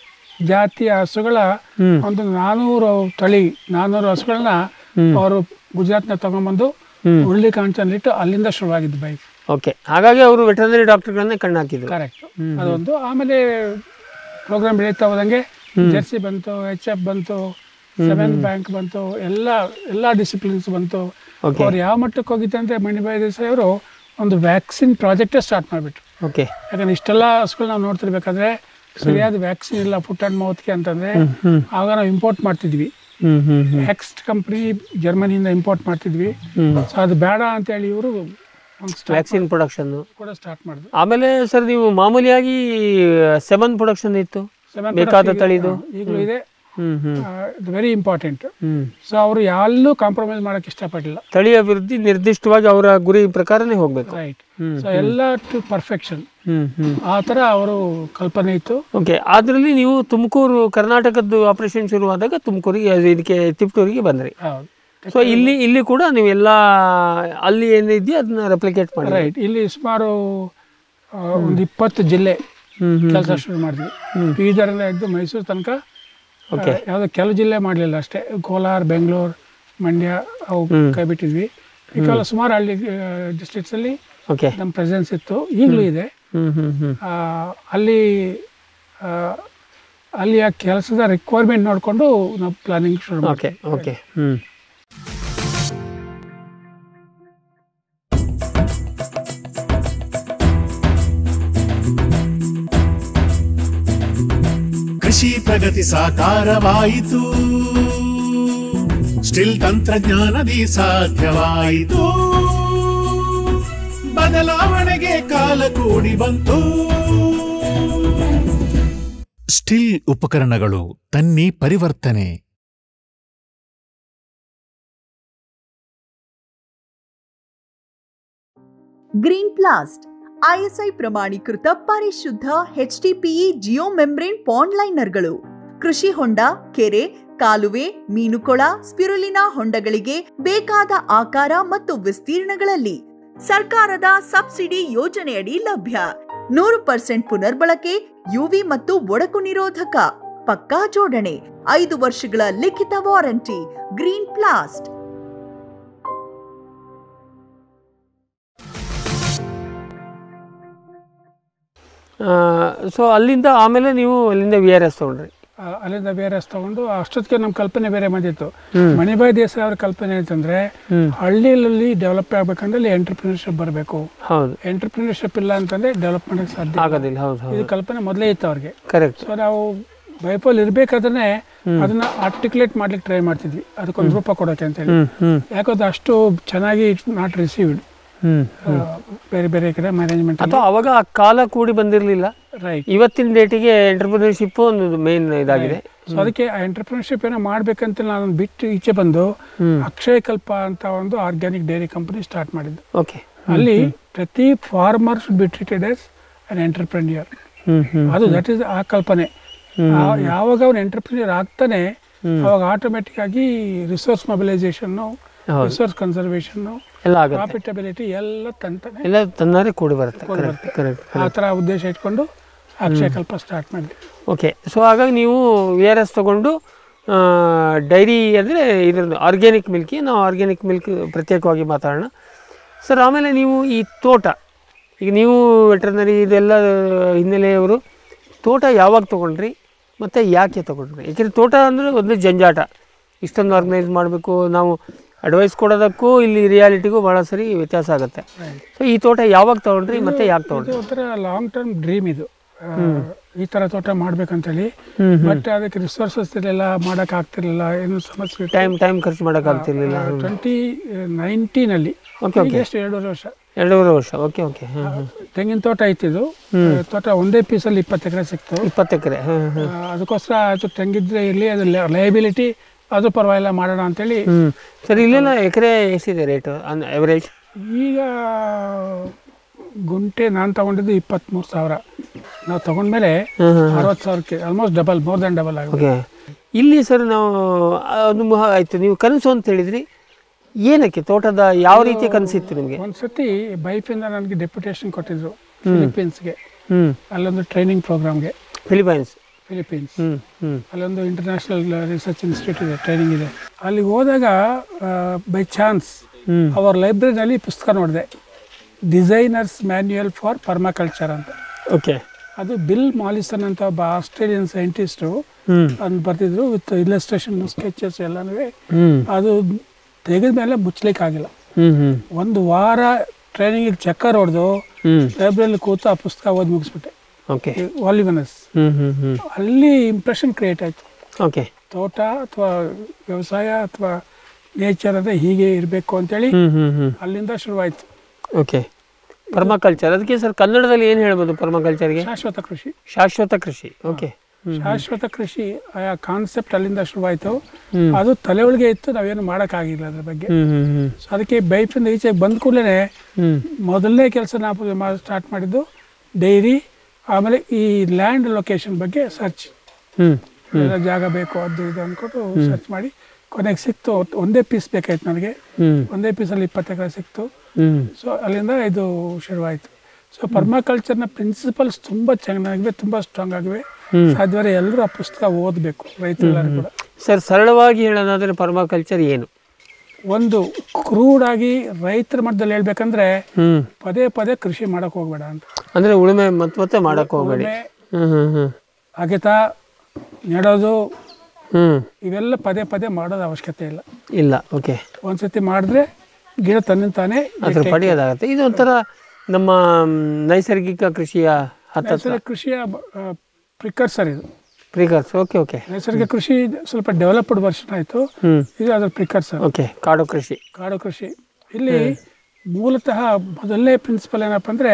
ಜಾತಿಯ ಹಸುಗಳ ಹ್ಮ್. ಒಂದು ನಾನೂರು ತಳಿ ನಾನೂರು ಹಸುಗಳನ್ನ ಅವರು ಗುಜರಾತ್ನ ತಗೊಂಬಂದು ಉಳ್ಳಿ ಕಾಂಚನಲ್ಲಿಟ್ಟು ಅಲ್ಲಿಂದ ಶುರುವಾಗಿದ್ದು ಬೈಫ್ ಓಕೆ ಹಾಗಾಗಿ ಅವರು ವೆಟರ್ನರಿ ಡಾಕ್ಟರ್ಗಳನ್ನೇ ಕಣ್ಣು ಹಾಕಿದ್ರು ಕರೆಕ್ಟ್ ಅದೊಂದು ಆಮೇಲೆ ಪ್ರೋಗ್ರಾಮ್ ಬೆಳೀತಾ ಹೋದಂಗೆ ಜೆರ್ಸಿ ಬಂತು ಎಚ್ ಎಫ್ ಬಂತು ಸೆವೆನ್ ಬ್ಯಾಂಕ್ ಬಂತು ಎಲ್ಲ ಎಲ್ಲ ಡಿಸಿಪ್ಲಿನ್ಸ್ ಬಂತು Okay. ಅವ್ರು ಯಾವ ಮಟ್ಟಕ್ಕೆ ಹೋಗಿತ್ತು ಅಂದ್ರೆ ಮಣಿಬಾಯಿ ದೇಸಾಯಿ ಅವರು ಒಂದು ವ್ಯಾಕ್ಸಿನ್ ಪ್ರಾಜೆಕ್ಟೇ ಸ್ಟಾರ್ಟ್ ಮಾಡಿಬಿಟ್ರು ಓಕೆ ಯಾಕಂದ್ರೆ ಇಷ್ಟೆಲ್ಲ ಹಸುಗಳು ನಾವು ನೋಡ್ತಿರ್ಬೇಕಾದ್ರೆ ಸರಿಯಾದ ವ್ಯಾಕ್ಸಿನ್ ಇಲ್ಲ ಫುಟ್ ಅಂಡ್ ಮೌತ್ಗೆ ಅಂತಂದ್ರೆ ಹ್ಮ್ ಆಗ ನಾವು ಇಂಪೋರ್ಟ್ ಮಾಡ್ತಿದ್ವಿ ಹ್ಮ್ ಹ್ಮ್ ಹ್ಮ್ ಹೆಕ್ಸ್ಟ್ ಕಂಪ್ನಿ ಜರ್ಮನಿಯಿಂದ ಇಂಪೋರ್ಟ್ ಮಾಡ್ತಿದ್ವಿ ಹ್ಮ್ ಸೊ ಅದು ಬೇಡ ಅಂತೇಳಿ ಇವರು ಒಂದು ಸ್ಟಾರ್ಟ್ ವ್ಯಾಕ್ಸಿನ್ ಪ್ರೊಡಕ್ಷನ್ನು ಕೂಡ ಸ್ಟಾರ್ಟ್ ಮಾಡಿದ್ರು ಆಮೇಲೆ ಸರ್ ನೀವು ಮಾಮೂಲಿಯಾಗಿ ಸೆಮನ್ ಪ್ರೊಡಕ್ಷನ್ ಇತ್ತು Seven ಬೇಕಾದ products ತಳಿದು ಈಗ- ಈಗಲೂ ಇದೆ hmm hmm very important hmm so ಅವರು ಎಲ್ಲೂ ಕಾಂಪ್ರಮೈಸ್ ಮಾಡಕ್ಕೆ ಇಷ್ಟಪಟ್ಟಿಲ್ಲ ತಳಿ ಅಭಿವೃದ್ಧಿ ನಿರ್ದಿಷ್ಟವಾಗಿ ಅವರ ಗುರಿ ಪ್ರಕಾರನೇ ಹೋಗ್ಬೇಕು ರೈಟ್ ಹ್ಮ್ ಸೊ ಎಲ್ಲ ಟು ಪರ್ಫೆಕ್ಷನ್ ಹ್ಮ್ ಹ್ಮ್ ಆ ಥರ ಅವರು ಕಲ್ಪನೆ ಇತ್ತು ಓಕೆ ಅದರಲ್ಲಿ ನೀವು ತುಮಕೂರು ಕರ್ನಾಟಕದ್ದು ಆಪರೇಷನ್ ಶುರುವಾದಾಗ ತುಮಕೂರಿಗೆ ಅದು ಇದಕ್ಕೆ ತಿಪ್ಟೂರಿಗೆ ಬಂದ್ರಿ ಹೌದು ಸೊ ಇಲ್ಲಿ ಇಲ್ಲಿ ಕೂಡ ನೀವು ಎಲ್ಲ ಅಲ್ಲಿ ಏನಿದೆಯೋ ಅದನ್ನ ರೆಪ್ಲಿಕೇಟ್ ಮಾಡಿ ರೈಟ್ ಇಲ್ಲಿ ಸುಮಾರು ಆ, ಒಂದು ಇಪ್ಪತ್ತು ಜಿಲ್ಲೆ ಹ್ಮ್ ಹ್ಮ್ ಕೆಲಸ ಶುರು ಮಾಡಿದ್ವಿ ಬೀದರಿಂದ ಇದ್ದು ಮೈಸೂರು ತನಕ Okay. ಯಾವುದೋ ಕೆಲವು ಜಿಲ್ಲೆ ಮಾಡಲಿಲ್ಲ ಅಷ್ಟೇ ಕೋಲಾರ ಬೆಂಗಳೂರು ಮಂಡ್ಯ ಅವು ಕೈ ಬಿಟ್ಟಿದ್ವಿ ಈಗ ಸುಮಾರು ಹಳ್ಳಿ districts ಅಲ್ಲಿ ಓಕೆ ನಮ್ಮ ಪ್ರೆಸೆನ್ಸ್ ಇತ್ತು ಈಗಲೂ ಇದೆ ಹ್ಮ್ ಹ್ಮ್ ಹ್ಮ್ ಆ, ಅಲ್ಲಿ ಆ, ಅಲ್ಲಿಯ ಕೆಲಸದ ರಿಕ್ವೈರ್ಮೆಂಟ್ ನೋಡಿಕೊಂಡು ನಾವು ಪ್ಲಾನಿಂಗ್ ಶುರು ಮಾಡಿ ಓಕೆ ಓಕೆ ಹ್ಮ್ ಕೃಷಿ ಪ್ರಗತಿ ಸಾಕಾರವಾಯಿತು ಸ್ಟಿಲ್ ತಂತ್ರಜ್ಞಾನದಿ ಸಾಧ್ಯವಾಯಿತು ಬದಲಾವಣೆಗೆ ಕಾಲ ಕೂಡಿ ಬಂತು ಸ್ಟಿಲ್ ಉಪಕರಣಗಳು ತನ್ನಿ ಪರಿವರ್ತನೆ ಗ್ರೀನ್ ಪ್ಲಾಸ್ಟ್ ಐಎಸ್ಐ ಪ್ರಮಾಣೀಕೃತ ಪರಿಶುದ್ಧ ಎಚ್ಡಿಪಿಇ ಜಿಯೋ ಮೆಂಬ್ರೇನ್ ಪಾಂಡ್ ಲೈನರ್ಗಳು ಕೃಷಿ ಹೊಂಡ ಕೆರೆ ಕಾಲುವೆ ಮೀನುಕೊಳ ಸ್ಪಿರುಲಿನಾ ಹೊಂಡಗಳಿಗೆ ಬೇಕಾದ ಆಕಾರ ಮತ್ತು ವಿಸ್ತೀರ್ಣಗಳಲ್ಲಿ ಸರ್ಕಾರದ ಸಬ್ಸಿಡಿ ಯೋಜನೆಯಡಿ ಲಭ್ಯ ನೂರು ಪರ್ಸೆಂಟ್ ಪುನರ್ಬಳಕೆ ಯುವಿ ಮತ್ತು ಒಡಕು ನಿರೋಧಕ ಪಕ್ಕಾ ಜೋಡಣೆ ಐದು ವರ್ಷಗಳ ಲಿಖಿತ ವಾರಂಟಿ ಗ್ರೀನ್ ಪ್ಲಾಸ್ಟ್ ಸೊ ಅಲ್ಲಿಂದ ಆಮೇಲೆ ನೀವು ಅಲ್ಲಿಂದ ವಿ ಆರ್ ಎಸ್ ತೊಗೊಂಡ್ರಿ ಆ, ಅಲ್ಲಿಂದ ಬೇರೆ ತಗೊಂಡು ಅಷ್ಟೊತ್ತಿಗೆ ನಮ್ಮ ಕಲ್ಪನೆ ಬೇರೆ ಬಂದಿತ್ತು ಮಣಿಬಾಯಿ ದೇಸಾಯಿ ಅವ್ರ ಕಲ್ಪನೆ ಅಂತಂದ್ರೆ ಹಳ್ಳಿಯಲ್ಲಿ ಡೆವಲಪ್ ಆಗ್ಬೇಕಂದ್ರೆ ಅಲ್ಲಿ ಎಂಟರ್ಪ್ರಿನರ್ಶಿಪ್ ಬರಬೇಕು ಹೌದು ಎಂಟರ್ಪ್ರಿನರ್ಶಿಪ್ ಇಲ್ಲ ಅಂತಂದ್ರೆ ಡೆವಲಪ್ಮೆಂಟ್ ಸಾಧ್ಯ ಇಲ್ಲ. ಆಗೋದಿಲ್ಲ ಹೌದು ಹೌದು ಇದು ಕಲ್ಪನೆ ಮೊದಲೇ ಇತ್ತು ಅವ್ರಿಗೆ ಕರೆಕ್ಟ್ ಸೊ ನಾವು ಬೈಪಲ್ ಇರ್ಬೇಕಾದ್ರೆ ಅದನ್ನ ಆರ್ಟಿಕ್ಯುಲೇಟ್ ಮಾಡ್ಲಿಕ್ಕೆ ಟ್ರೈ ಮಾಡ್ತಿದ್ವಿ ಅದಕ್ಕೊಂದು ರೂಪ ಕೊಡೋಕೆ ಅಂತ ಹೇಳಿ ಹ್ಮ್ ಹ್ಮ್ ಯಾಕಂದ್ರೆ ಅಷ್ಟು ಚೆನ್ನಾಗಿ ನಾಟ್ ರಿಸೀವ್ಡ್ ಹ್ಮ್ ಬೇರೆ ಬೇರೆ ಕಡೆ ಮ್ಯಾನೇಜ್ಮೆಂಟ್ ಅಥವಾ ಅವಾಗ ಆ ಕಾಲ ಕೂಡಿ ಬಂದಿರಲಿಲ್ಲ ರೈಟ್ ಇವತ್ತಿನ ಡೇಟಿಗೆ ಎಂಟರ್ಪ್ರಿನರ್ಶಿಪ್ ಒಂದು ಮೇನ್ ಇದಾಗಿದೆ ಸೊ ಅದಕ್ಕೆ ಎಂಟರ್ಪ್ರಿನರ್ಶಿಪ್ ಏನೋ ಮಾಡ್ಬೇಕಂತ ನಾನು ಬಿಟ್ಟು ಈಚೆ ಬಂದು ಅಕ್ಷಯ ಕಲ್ಪ ಅಂತ ಒಂದು ಆರ್ಗ್ಯಾನಿಕ್ ಡೈರಿ ಕಂಪನಿ ಸ್ಟಾರ್ಟ್ ಮಾಡಿದ್ದು ಓಕೆ ಅಲ್ಲಿ ಪ್ರತಿ farmer should be treated as an entrepreneur hmm hmm ಅದು ದಟ್ ಇಸ್ ಆ ಕಲ್ಪನೆ ಆ- ಯಾವಾಗ ಅವ್ನು ಎಂಟರ್ಪ್ರಿನಿಯರ್ ಆಗ್ತಾನೆ ಅವಾಗ ಆಟೋಮೆಟಿಕ್ ಆಗಿ ರಿಸೋರ್ಸ್ ಮೊಬಿಲೈಸೇಷನ್ ಹೌದು ರಿಸೋರ್ಸ್ ಕನ್ಸರ್ವೇಷನ್ ಎಲ್ಲ ಆಗುತ್ತೆ ಪ್ರಾಫಿಟಬಿಲಿಟಿ ಎಲ್ಲ ತಂತಾನೆ ಎಲ್ಲ ತನ್ನಾರೆ ಕೂಡಿ ಬರುತ್ತೆ ಕರೆಕ್ಟ್ ಕರೆಕ್ಟ್ ಆ ಥರ ಉದ್ದೇಶ ಇಟ್ಕೊಂಡು ಅಕ್ಷಯ ಕಲ್ಪ ಸ್ಟಾರ್ಟ್ ಮಾಡಿದ್ವಿ ಓಕೆ ಸೊ ಹಾಗಾಗಿ ನೀವು ವಿ ಆರ್ ಎಸ್ ತೊಗೊಂಡು ಡೈರಿ ಅಂದರೆ ಇದ್ರದ್ದು ಆರ್ಗ್ಯಾನಿಕ್ ಮಿಲ್ಕಿ ನಾವು ಆರ್ಗ್ಯಾನಿಕ್ ಮಿಲ್ಕ್ ಪ್ರತ್ಯೇಕವಾಗಿ ಮಾತಾಡೋಣ ಸರ್ ಆಮೇಲೆ ನೀವು ಈ ತೋಟ ಈಗ ನೀವು ವೆಟರ್ನರಿ ಇದೆಲ್ಲ ಹಿನ್ನೆಲೆಯವರು ತೋಟ ಯಾವಾಗ ತೊಗೊಂಡ್ರಿ ಮತ್ತು ಯಾಕೆ ತೊಗೊಂಡ್ರಿ ಯಾಕೆಂದರೆ ತೋಟ ಅಂದರೆ ಒಂದು ಜಂಜಾಟ ಇಷ್ಟೊಂದು ಆರ್ಗನೈಸ್ ಮಾಡಬೇಕು ನಾವು ಅಡ್ವೈಸ್ ಕೊಡೋದಕ್ಕೂ ಇಲ್ಲಿ ರಿಯಾಲಿಟಿಗೂ ಭಾಳ ಸರಿ ವ್ಯತ್ಯಾಸ ಆಗುತ್ತೆ ಸೊ ಈ ತೋಟ ಯಾವಾಗ ತೊಗೊಂಡ್ರಿ ಮತ್ತು ಯಾಕೆ ತೊಗೊಂಡ್ರಿ ಇದು ಒಂಥರ ಲಾಂಗ್ ಟರ್ಮ್ ಡ್ರೀಮ್ ಇದು ಆ, ಈ ತರ ತೋಟ ಮಾಡ್ಬೇಕಂತೇಳಿ ಬಟ್ ಅದಕ್ಕೆ ರಿಸೋರ್ಸಸ್ ಇರಲಿಲ್ಲ ಮಾಡಕ್ ಆಗ್ತಿರ್ಲಿಲ್ಲ ಏನು ಸಮಸ್ಯೆ ಟೈಮ್ ಟೈಮ್ ಖರ್ಚು ಮಾಡೋಕ್ಕಾಗ್ತಿರ್ಲಿಲ್ಲ ಟ್ವೆಂಟಿ ನೈನ್ಟೀನಲ್ಲಿ ಓಕೆ ಓಕೆ ಎಷ್ಟು ಎರಡೂವರೆ ವರ್ಷ ಎರಡೂವರೆ ವರ್ಷ ಓಕೆ ಓಕೆ ಹಾಂ ಹಾಂ ತೆಂಗಿನ ತೋಟ ಇತ್ತಿದು ತೋಟ ಒಂದೇ ಪೀಸಲ್ಲಿ ಇಪ್ಪತ್ತು ಎಕರೆ ಸಿಕ್ತು ಇಪ್ಪತ್ತು ಎಕರೆ ಹಾಂ ಹಾಂ ಆ, ಅದಕ್ಕೋಸ್ಕರ ಅದು ತೆಂಗಿದ್ರೆ ಇರಲಿ ಅದು ಲಯಬಿಲಿಟಿ ಅದು ಪರವಾಗಿಲ್ಲ ಮಾಡೋಣ ಅಂತೇಳಿ ಹ್ಞೂ ಸರ್ ಇಲ್ಲೆಲ್ಲ ಎಕರೆ ಎಷ್ಟಿದೆ ರೇಟು ಅನ್ ಎವರೇಜ್ ಈಗ ಗುಂಟೆ ನಾನು ತಗೊಂಡಿದ್ದು ಇಪ್ಪತ್ತ್ಮೂರು ಸಾವಿರ ನಾವು ತಗೊಂಡ್ಮೇಲೆ ಹಾಂ ಹಾಂ ಅರವತ್ತು ಸಾವಿರಕ್ಕೆ almost double more than double ಆಗುತ್ತೆ ಓಕೆ ಇಲ್ಲಿ ಸರ್ ನಾವು ಅದು ಮಹ- ಆಯ್ತು ನೀವು ಕನಸು ಅಂತ ಹೇಳಿದ್ರಿ ಏನಕ್ಕೆ ತೋಟದ ಯಾವ ರೀತಿಯ ಕನಸಿತ್ತು ನಿಮಗೆ ಒಂದ್ಸತಿ ಬೈಫಿಂದ ನನಗೆ ಡೆಪ್ಯುಟೇಷನ್ ಕೊಟ್ಟಿದ್ರು ಫಿಲಿಪೀನ್ಸ್ಗೆ ಹ್ಞೂ ಅಲ್ಲೊಂದು ಟ್ರೈನಿಂಗ್ ಪ್ರೋಗ್ರಾಮ್ಗೆ ಫಿಲಿಪೈನ್ಸ್ ಫಿಲಿಪೀನ್ಸ್ ಹ್ಞೂ ಹ್ಞೂ ಅಲ್ಲೊಂದು ಇಂಟರ್ನ್ಯಾಷನಲ್ ರಿಸರ್ಚ್ ಇನ್ಸ್ಟಿಟ್ಯೂಟ್ ಇದೆ ಟ್ರೈನಿಂಗ್ ಇದೆ ಅಲ್ಲಿಗೆ ಹೋದಾಗ ಬೈ ಚಾನ್ಸ್ ಹ್ಞೂ ಅವರ ಲೈಬ್ರರಿನಲ್ಲಿ ಪುಸ್ತಕ ನೋಡಿದೆ ಡಿಸೈನರ್ಸ್ ಮ್ಯಾನ್ಯುಯಲ್ ಫಾರ್ ಪರ್ಮಾಕಲ್ಚರ್ ಅಂತ ಓಕೆ ಅದು ಬಿಲ್ ಮಾಲಿಸನ್ ಅಂತ ಒಬ್ಬ ಆಸ್ಟ್ರೇಲಿಯನ್ ಸೈಂಟಿಸ್ಟು ಹ್ಞೂ ಅಂತ ಬರ್ತಿದ್ರು ವಿತ್ ಇಲಸ್ಟ್ರೇಷನ್ ಸ್ಕೆಚಸ್ ಎಲ್ಲನೂ ಹ್ಞೂ ಅದು ತೆಗೆದ ಮೇಲೆ ಮುಚ್ಚಲಿಕ್ಕಾಗಿಲ್ಲ ಹ್ಞೂ ಹ್ಞೂ ಒಂದು ವಾರ ಟ್ರೈನಿಂಗಿಗೆ ಚಕ್ಕರ್ ಹೊಡೆದು ಹ್ಞೂ ಲೈಬ್ರರಿಲಿ ಕೂತು ಆ ಪುಸ್ತಕ ಓದಿ ಮುಗಿಸ್ಬಿಟ್ಟೆ ಓಕೆ ವಾಲ್ಯುಮನಸ್ ಹ್ಞೂ ಹ್ಞೂ ಹ್ಞೂ ಅಲ್ಲಿ ಇಂಪ್ರೆಷನ್ ಕ್ರಿಯೇಟ್ ಆಯಿತು ಓಕೆ ತೋಟ ಅಥವಾ ವ್ಯವಸಾಯ ಅಥವಾ ನೇಚರ್ ಅಂದರೆ ಹೀಗೆ ಇರಬೇಕು ಅಂತೇಳಿ ಹ್ಞೂ ಹ್ಞೂ ಹ್ಞೂ ಅಲ್ಲಿಂದ ಶುರುವಾಯಿತು ಓಕೆ ಪರ್ಮಾಕಲ್ಚರ್ ಅದಕ್ಕೆ ಸರ್ ಕನ್ನಡದಲ್ಲಿ ಏನು ಹೇಳ್ಬೋದು ಪರ್ಮಾಕಲ್ಚರ್ಗೆ ಶಾಶ್ವತ ಕೃಷಿ ಶಾಶ್ವತ ಕೃಷಿ ಓಕೆ ಶಾಶ್ವತ ಕೃಷಿ ಆ ಕಾನ್ಸೆಪ್ಟ್ ಅಲ್ಲಿಂದ ಶುರುವಾಯಿತು ಹ್ಮ್. ಅದು ತಲೆ ಒಳಗೆ ಇತ್ತು ನಾವೇನು ಮಾಡೋಕ್ಕಾಗಿಲ್ಲ ಅದ್ರ ಬಗ್ಗೆ ಹ್ಞೂ ಹ್ಞೂ ಹ್ಞೂ ಸೊ ಅದಕ್ಕೆ ಬೈಫಿಂದ ಈಚೆಗೆ ಬಂದ ಕೂಡಲೇ ಹ್ಞೂ ಮೊದಲನೇ ಕೆಲಸ ನಾವು ಸ್ಟಾರ್ಟ್ ಮಾಡಿದ್ದು ಡೈರಿ ಆಮೇಲೆ ಈ ಲ್ಯಾಂಡ್ ಲೊಕೇಶನ್ ಬಗ್ಗೆ ಸರ್ಚ್ ಹ್ಞೂ ಎಲ್ಲ ಜಾಗ ಬೇಕು ಅದು ಇದು ಅಂದ್ಕೊಂಡು ಸರ್ಚ್ ಮಾಡಿ ಕೊನೆಗೆ ಸಿಕ್ತು ಒಂದೇ ಪೀಸ್ ಬೇಕಾಯ್ತು ನನಗೆ ಹ್ಞೂ ಒಂದೇ ಪೀಸಲ್ಲಿ ಇಪ್ಪತ್ತು ಎಕರೆ ಸಿಕ್ತು ಹ್ಞೂ ಸೊ ಅಲ್ಲಿಂದ ಇದು ಶುರುವಾಯಿತು ಸೊ ಪರ್ಮಾಕಲ್ಚರ್ನ ಪ್ರಿನ್ಸಿಪಲ್ಸ್ ತುಂಬ ಚೆನ್ನಾಗಿವೆ ತುಂಬ ಸ್ಟ್ರಾಂಗ್ ಆಗಿವೆ ಸಾಧ್ಯವಾದ್ರೆ ಎಲ್ಲರೂ ಆ ಪುಸ್ತಕ ಓದಬೇಕು ರೈತರೆಲ್ಲರೂ ಕೂಡ ಸರ್ ಸರಳವಾಗಿ ಹೇಳೋದಾದರೆ ಪರ್ಮಾಕಲ್ಚರ್ ಏನು ಒಂದು ಕ್ರೂಡ್ ಆಗಿ ರೈತರ ಮಟ್ಟದಲ್ಲಿ ಹೇಳ್ಬೇಕಂದ್ರೆ ಹ್ಞೂ ಪದೇ ಪದೇ ಕೃಷಿ ಮಾಡಕ್ ಹೋಗ್ಬೇಡ ಅಂತ ಅಂದರೆ ಉಳುಮೆ ಮತ್ತೆ ಮತ್ತೆ ಮಾಡೋಕ್ಕೆ ಹೋಗಬೇಡಿ ಉಳುಮೆ, ಹ್ಞೂ ಹ್ಞೂ ಹ್ಞೂ ಅಗೆತ ನೆಡೋದು ಹ್ಞೂ ಇವೆಲ್ಲ ಪದೇ ಪದೇ ಮಾಡೋದು ಅವಶ್ಯಕತೆ ಇಲ್ಲ ಇಲ್ಲ ಓಕೆ ಒಂದ್ಸತಿ ಮಾಡಿದ್ರೆ ಗಿಡ ತನ್ನಿಂತಾನೆ ಅದ್ರ ಪಡೆಯೋದಾಗತ್ತೆ ಇದು ಒಂಥರ ನಮ್ಮ ಮ್, ನೈಸರ್ಗಿಕ ಕೃಷಿಯ ಹತ್ತ ನೈಸರ್ಗಿಕ ಕೃಷಿಯ ಪ್ರಿಕರ್ಸರ್ ಇದು ಪ್ರಿಕರ್ಸ್ ಓಕೆ ಓಕೆ ನೈಸರ್ಗಿಕ ಕೃಷಿ ಸ್ವಲ್ಪ ಡೆವಲಪ್ಡ್ ವರ್ಷನ್ ಆಯಿತು ಹ್ಞೂ ಇದು ಅದರ ಪ್ರಿಕರ್ಸರ್ ಓಕೆ ಕಾಡು ಕೃಷಿ ಕಾಡು ಕೃಷಿ ಇಲ್ಲಿ ಮೂಲತಃ ಮೊದಲನೇ ಪ್ರಿನ್ಸಿಪಲ್ ಏನಪ್ಪ ಅಂದರೆ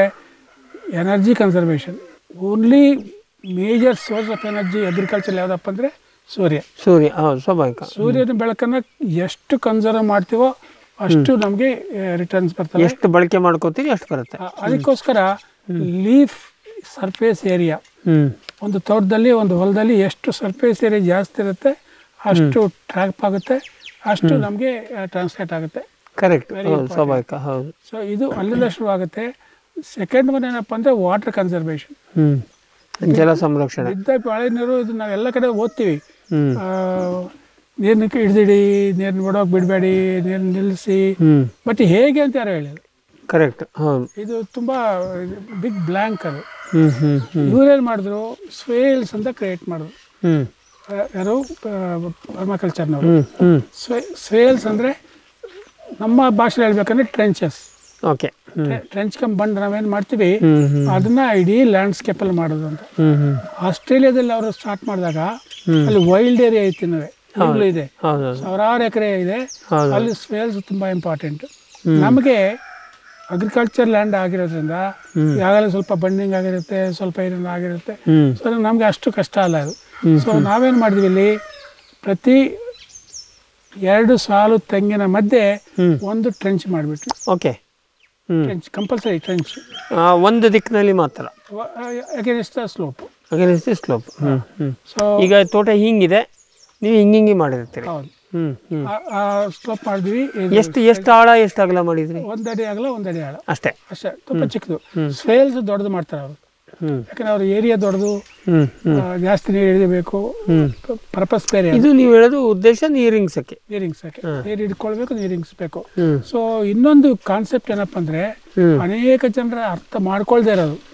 energy conservation only major source of energy agriculture ಯಾವುದಪ್ಪ ಅಂದರೆ ಸೂರ್ಯ ಸೂರ್ಯ ಹೌದು ಸ್ವಾಭಾವಿಕ ಸೂರ್ಯನ ಬೆಳಕನ್ನು ಎಷ್ಟು ಕನ್ಸರ್ವ್ ಮಾಡ್ತೀವೋ ಅಷ್ಟು ನಮಗೆ ರಿಟರ್ನ್ಸ್ ಬರ್ತವೆ ಎಷ್ಟು ಬಳಕೆ ಮಾಡ್ಕೋತೀರಿ ಅಷ್ಟು ಬರುತ್ತೆ ಆ- ಅದಕ್ಕೋಸ್ಕರ ಲೀಫ್ ಸರ್ಫೇಸ್ ಏರಿಯಾ ಹ್ಞೂ ಒಂದು ತೋಟದಲ್ಲಿ ಒಂದು ಹೊಲದಲ್ಲಿ ಎಷ್ಟು ಸರ್ಫೇಸ್ ಏರಿಯಾ ಜಾಸ್ತಿ ಇರುತ್ತೆ ಅಷ್ಟು ಟ್ರ್ಯಾಪ್ ಆಗುತ್ತೆ ಅಷ್ಟು ನಮಗೆ ಟ್ರಾನ್ಸ್ಲೇಟ್ ಆಗುತ್ತೆ ಕರೆಕ್ಟ್ ಹೌದು ಸ್ವಾಭಾವಿಕ ಹೌದು ಸೊ ಇದು ಅಲ್ಲಿಂದ ಶುರು ಆಗುತ್ತೆ ಸೆಕೆಂಡ್ ಒನ್ ಏನಪ್ಪ ಅಂದರೆ ವಾಟರ್ ಕನ್ಸರ್ವೇಷನ್ ಹ್ಞೂ ಜಲ ಸಂರಕ್ಷಣೆ ಇದ್ದ ಮಳೆ ನೀರು ಇದು ನಾವು ಎಲ್ಲ ಕಡೆ ಓದ್ತೀವಿ ಹ್ಞೂ ನೀರನ್ನ ಹಿಡ್ದಿಡಿ ನೀರನ್ನ ಬಿಡೋಕೆ ಬಿಡಬೇಡಿ ನೀರನ್ನ ನಿಲ್ಲಿಸಿ ಹ್ಞೂ ಬಟ್ ಹೇಗೆ ಅಂತ ಯಾರು ಹೇಳಿಲ್ಲ ಕರೆಕ್ಟ್ ಹೌದು ಇದು ತುಂಬ ಬಿಗ್ ಬ್ಲ್ಯಾಂಕ್ ಅದು ಹ್ಞೂ ಹ್ಞೂ ಹ್ಞೂ ಇವ್ರೇನು ಮಾಡಿದ್ರು ಸ್ವೇಲ್ಸ್ ಅಂತ ಕ್ರಿಯೇಟ್ ಮಾಡಿದ್ರು ಹ್ಞೂ ಆ, ಯಾರು ಪರ್ಮಾಕಲ್ಚರ್ನವರು ಹ್ಞೂ ಹ್ಞೂ ಸ್ವೆ ಸ್ವೇಲ್ಸ್ ಅಂದರೆ ನಮ್ಮ ಭಾಷೆಯಲ್ಲಿ ಹೇಳ್ಬೇಕಂದ್ರೆ ಟ್ರೆಂಚಸ್ ಓಕೆ ಹ್ಞೂ ಟ್ರೆಂಚ್ ಕಮ್ ಬಂಡ್ ನಾವೇನು ಮಾಡ್ತೀವಿ ಹ್ಞೂ ಹ್ಞೂ ಅದನ್ನ ಇಡೀ ಲ್ಯಾಂಡ್ಸ್ಕೇಪಲ್ಲಿ ಮಾಡೋದು ಅಂತ ಹ್ಞೂ ಹ್ಞೂ ಆಸ್ಟ್ರೇಲಿಯಾದಲ್ಲಿ ಅವರು ಸ್ಟಾರ್ಟ್ ಮಾಡಿದಾಗ ಅಲ್ಲಿ ವೈಲ್ಡ್ ಏರಿಯಾ ಐತಿ ನಾವೇ ಈಗಲೂ ಇದೆ ಹೌದು ಸಾವಿರಾರು ಎಕರೆ ಇದೆ ಹೌದು. ಅಲ್ಲಿ ಸ್ವೇಲ್ಸ್ ತುಂಬ ಇಂಪಾರ್ಟೆಂಟ್ ನಮಗೆ ಅಗ್ರಿಕಲ್ಚರ್ ಲ್ಯಾಂಡ್ ಆಗಿರೋದ್ರಿಂದ ಯಾವಾಗಲೂ ಸ್ವಲ್ಪ ಬಂಡಿಂಗ್ ಆಗಿರುತ್ತೆ ಸ್ವಲ್ಪ ಏನೇನು ಆಗಿರುತ್ತೆ ಹ್ಞೂ ಸೊ ನಮಗೆ ಅಷ್ಟು ಕಷ್ಟ ಅಲ್ಲ ಅದು ಸೊ ನಾವೇನು ಮಾಡಿದ್ವಿ ಇಲ್ಲಿ ಪ್ರತಿ ಎರಡು ಸಾಲು ತೆಂಗಿನ ಮಧ್ಯೆ ಒಂದು ಟ್ರೆಂಚ್ ಮಾಡಿಬಿಟ್ವಿ ಓಕೆ ಹ್ಞೂ ಟ್ರೆಂಚ್ ಕಂಪಲ್ಸರಿ ಟ್ರೆಂಚ್ ಒಂದು ದಿಕ್ಕಿನಲ್ಲಿ ಮಾತ್ರ against the slope against slope ಹ್ಞೂ ಹ್ಞೂ ಸೊ ಈಗ ತೋಟ ಹಿಂಗಿದೆ ನೀವು ಹಿಂಗೆ ಹಿಂಗೆ ಮಾಡಿರ್ತೀರಿ ಹೌದು ಹ್ಞೂ ಹ್ಞೂ ಆ ಸ್ಲೋಪ್ ಮಾಡಿದ್ವಿ ಇದು ಎಷ್ಟು ಎಷ್ಟು ಆಳ ಎಷ್ಟು ಅಗಲ ಮಾಡಿದ್ರಿ ಒಂದಡಿ ಆಗಲ್ಲ ಒಂದಡಿ ಆಳ ಅಷ್ಟೇ ಅಷ್ಟೇ ತುಂಬ ಚಿಕ್ಕದು ಸ್ವೇಲ್ಸ್ ದೊಡ್ಡದು ಮಾಡ್ತಾರೆ ಅವರು ಹ್ಞೂ ಯಾಕಂದ್ರೆ ಅವ್ರ ಏರಿಯಾ ದೊಡ್ಡದು ಹ್ಞೂ ಹ್ಞೂ ಆ, ಜಾಸ್ತಿ ನೀರು ಹಿಡಿಬೇಕು ಹ್ಞೂ ಪರ್ಪಸ್ ಬೇರೆ ಇದು ನೀವು ಹೇಳೋದು ಉದ್ದೇಶ ನೀರಿಂಗ್ಸಕ್ಕೆ ನೀರು ಹಿಂಗ್ಸಕ್ಕೆ ನೀರು ಹಿಡ್ಕೊಳ್ಬೇಕು ನೀರು ಹಿಂಗಿಸ್ಬೇಕು ಹ್ಞೂ ಸೊ ಇನ್ನೊಂದು ಕಾನ್ಸೆಪ್ಟ್ ಏನಪ್ಪ ಅಂದ್ರೆ ಹ್ಮ್. ಅನೇಕ ಜನರ ಅರ್ಥ ಮಾಡ್ಕೊಳ್ದೇ ಇರೋದು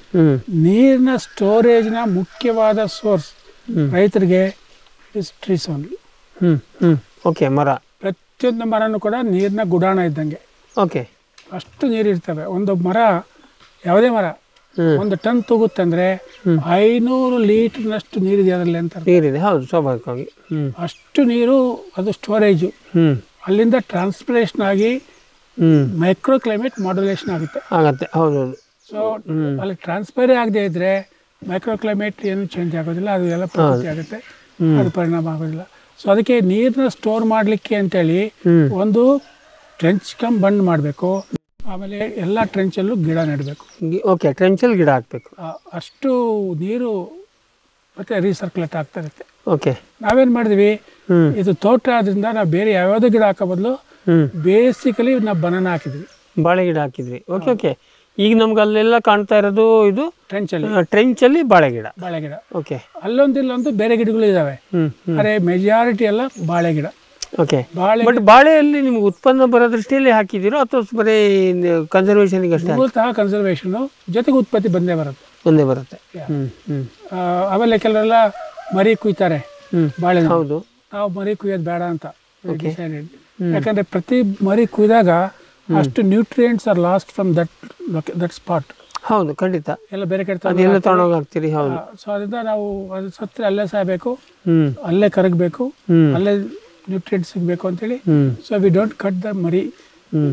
ಹ್ಮ್ ನೀರಿನ ಸ್ಟೋರೇಜ್ನ ಮುಖ್ಯವಾದ ಸೋರ್ಸ್ ರೈತರಿಗೆ is trees only hmm hmm okay ಮರ ಪ್ರತಿಯೊಂದು ಮರನೂ ಕೂಡ ನೀರಿನ ಗುಡಾಣ ಇದ್ದಂಗೆ ಓಕೆ ಅಷ್ಟು ನೀರು ಇರ್ತವೆ ಒಂದು ಮರ ಯಾವುದೇ ಮರ ಹ್ಮ್. ಒಂದು ಟನ್ ತೂಗುತ್ತಂದ್ರೆ ಐನೂರು ಲೀಟರ್ನಷ್ಟು ನೀರಿದೆ ಅದರಲ್ಲಿ ಅಂತ ಅರ್ಥ. ನೀರಿದೆ ಹೌದು ಸ್ವಾಭಾವಿಕವಾಗಿ ಹ್ಮ್ ಅಷ್ಟು ನೀರು ಅದು ಸ್ಟೋರೇಜು ಹ್ಮ್ ಅಲ್ಲಿಂದ ಟ್ರಾನ್ಸ್ಪಿರೇಷನ್ ಆಗಿ ಹ್ಮ್ ಮೈಕ್ರೋ ಕ್ಲೈಮೇಟ್ ಮಾಡ್ಯುಲೇಷನ್ ಆಗುತ್ತೆ ಆಗತ್ತೆ ಹೌದು ಹೌದು ಸೊ ಅಲ್ಲಿ ಟ್ರಾನ್ಸ್ಪೈರೇ ಆಗದೆ ಇದ್ರೆ ಮೈಕ್ರೋ ಕ್ಲೈಮೇಟ್ ಏನು ಚೇಂಜ್ ಆಗೋದಿಲ್ಲ ಅದು ಎಲ್ಲ ಪ್ರಕೃತಿ ಆಗುತ್ತೆ ಅದು ಪರಿಣಾಮ ಆಗೋದಿಲ್ಲ ಸೊ ಅದಕ್ಕೆ ನೀರನ್ನ ಸ್ಟೋರ್ ಮಾಡಲಿಕ್ಕೆ ಅಂತೇಳಿ ಹ್ಮ್. ಒಂದು ಟ್ರೆಂಚ್ ಕಮ್ ಬಂಡ್ ಮಾಡಬೇಕು ಆಮೇಲೆ ಎಲ್ಲ ಟ್ರೆಂಚಲ್ಲೂ ಗಿಡ ನೆಡಬೇಕು ಓಕೆ ಟ್ರೆಂಚಲ್ಲಿ ಗಿಡ ಹಾಕ್ಬೇಕು ಅಷ್ಟು ನೀರು ಮತ್ತೆ ರೀಸರ್ಕ್ಯುಲೇಟ್ ಆಗ್ತಾ ಇರುತ್ತೆ ಓಕೆ ನಾವೇನು ಮಾಡಿದ್ವಿ ಹ್ಮ್ ಇದು ತೋಟ ಆದ್ರಿಂದ ನಾವು ಬೇರೆ ಯಾವ್ಯಾವುದೋ ಗಿಡ ಹಾಕೋ ಬದಲು ಹ್ಮ್ ಬೇಸಿಕಲಿ ನಾವು ಬನಾನ ಹಾಕಿದ್ವಿ ಬಾಳೆ ಗಿಡ ಹಾಕಿದ್ವಿ ಓಕೆ ಓಕೆ ಈಗ ನಮ್ಗೆ ಅಲ್ಲೆಲ್ಲ ಕಾಣ್ತಾ ಇರೋದು ಇದು ಟ್ರೆಂಚಲ್ಲಿ ಟ್ರೆಂಚಲ್ಲಿ ಬಾಳೆ ಗಿಡ ಬಾಳೆ ಗಿಡ ಓಕೆ ಅಲ್ಲೊಂದು ಇಲ್ಲೊಂದು ಬೇರೆ ಗಿಡಗಳು ಇದಾವೆ ಹ್ಮ್ ಹ್ಮ್ ಅರೆ ಮೆಜಾರಿಟಿ ಎಲ್ಲ ಬಾಳೆ ಗಿಡ ಓಕೆ ಬಾಳೆ ಬಟ್ ಬಾಳೆಯಲ್ಲಿ ನಿಮ್ಗೆ ಉತ್ಪನ್ನ ಬರೋ ದೃಷ್ಟಿಯಲ್ಲಿ ಹಾಕಿದ್ದೀರೋ ಅಥವಾ ಬರೀ ಕನ್ಸರ್ವೇಷನ್ಗೆ ಅಷ್ಟೇ ಮೂಲತಃ ಕನ್ಸರ್ವೇಷನ್ ಜೊತೆಗೆ ಉತ್ಪತ್ತಿ ಬಂದೇ ಬರುತ್ತೆ ಒಂದೇ ಬರುತ್ತೆ ಹ್ಮ್ ಹ್ಮ್ ಆ, ಆಮೇಲೆ ಕೆಲವರೆಲ್ಲ ಮರಿ ಕುಯ್ತಾರೆ ಹ್ಮ್ ಬಾಳೆ ಹೌದು ನಾವು ಮರಿ ಕುಯ್ಯೋದು ಬೇಡ ಅಂತ decided. ಯಾಕಂದ್ರೆ ಪ್ರತಿ ಮರಿ ಕುಯ್ದಾಗ ಅಷ್ಟು nutrients are lost from that that spot ಹೌದು ಖಂಡಿತ ಎಲ್ಲ ಬೇರೆ ಕಡೆ ಅದೆಲ್ಲ ತಗೊಂಡೋಗಿ ಹಾಕ್ತೀರಿ ಹೌದು ಸೊ ಅದರಿಂದ ನಾವು ಅದು ಸತ್ತರೆ ಅಲ್ಲೇ ಸಾಯಬೇಕು ಹ್ಮ್ ಅಲ್ಲೇ ಕರಗಬೇಕು ಹ್ಮ್ ಅಲ್ಲೇ ನ್ಯೂಟ್ರಿಯೆಂಟ್ಸ್ ಸಿಗಬೇಕು ಅಂತೇಳಿ hmm so we don't cut the ಮರಿ ಹ್ಮ್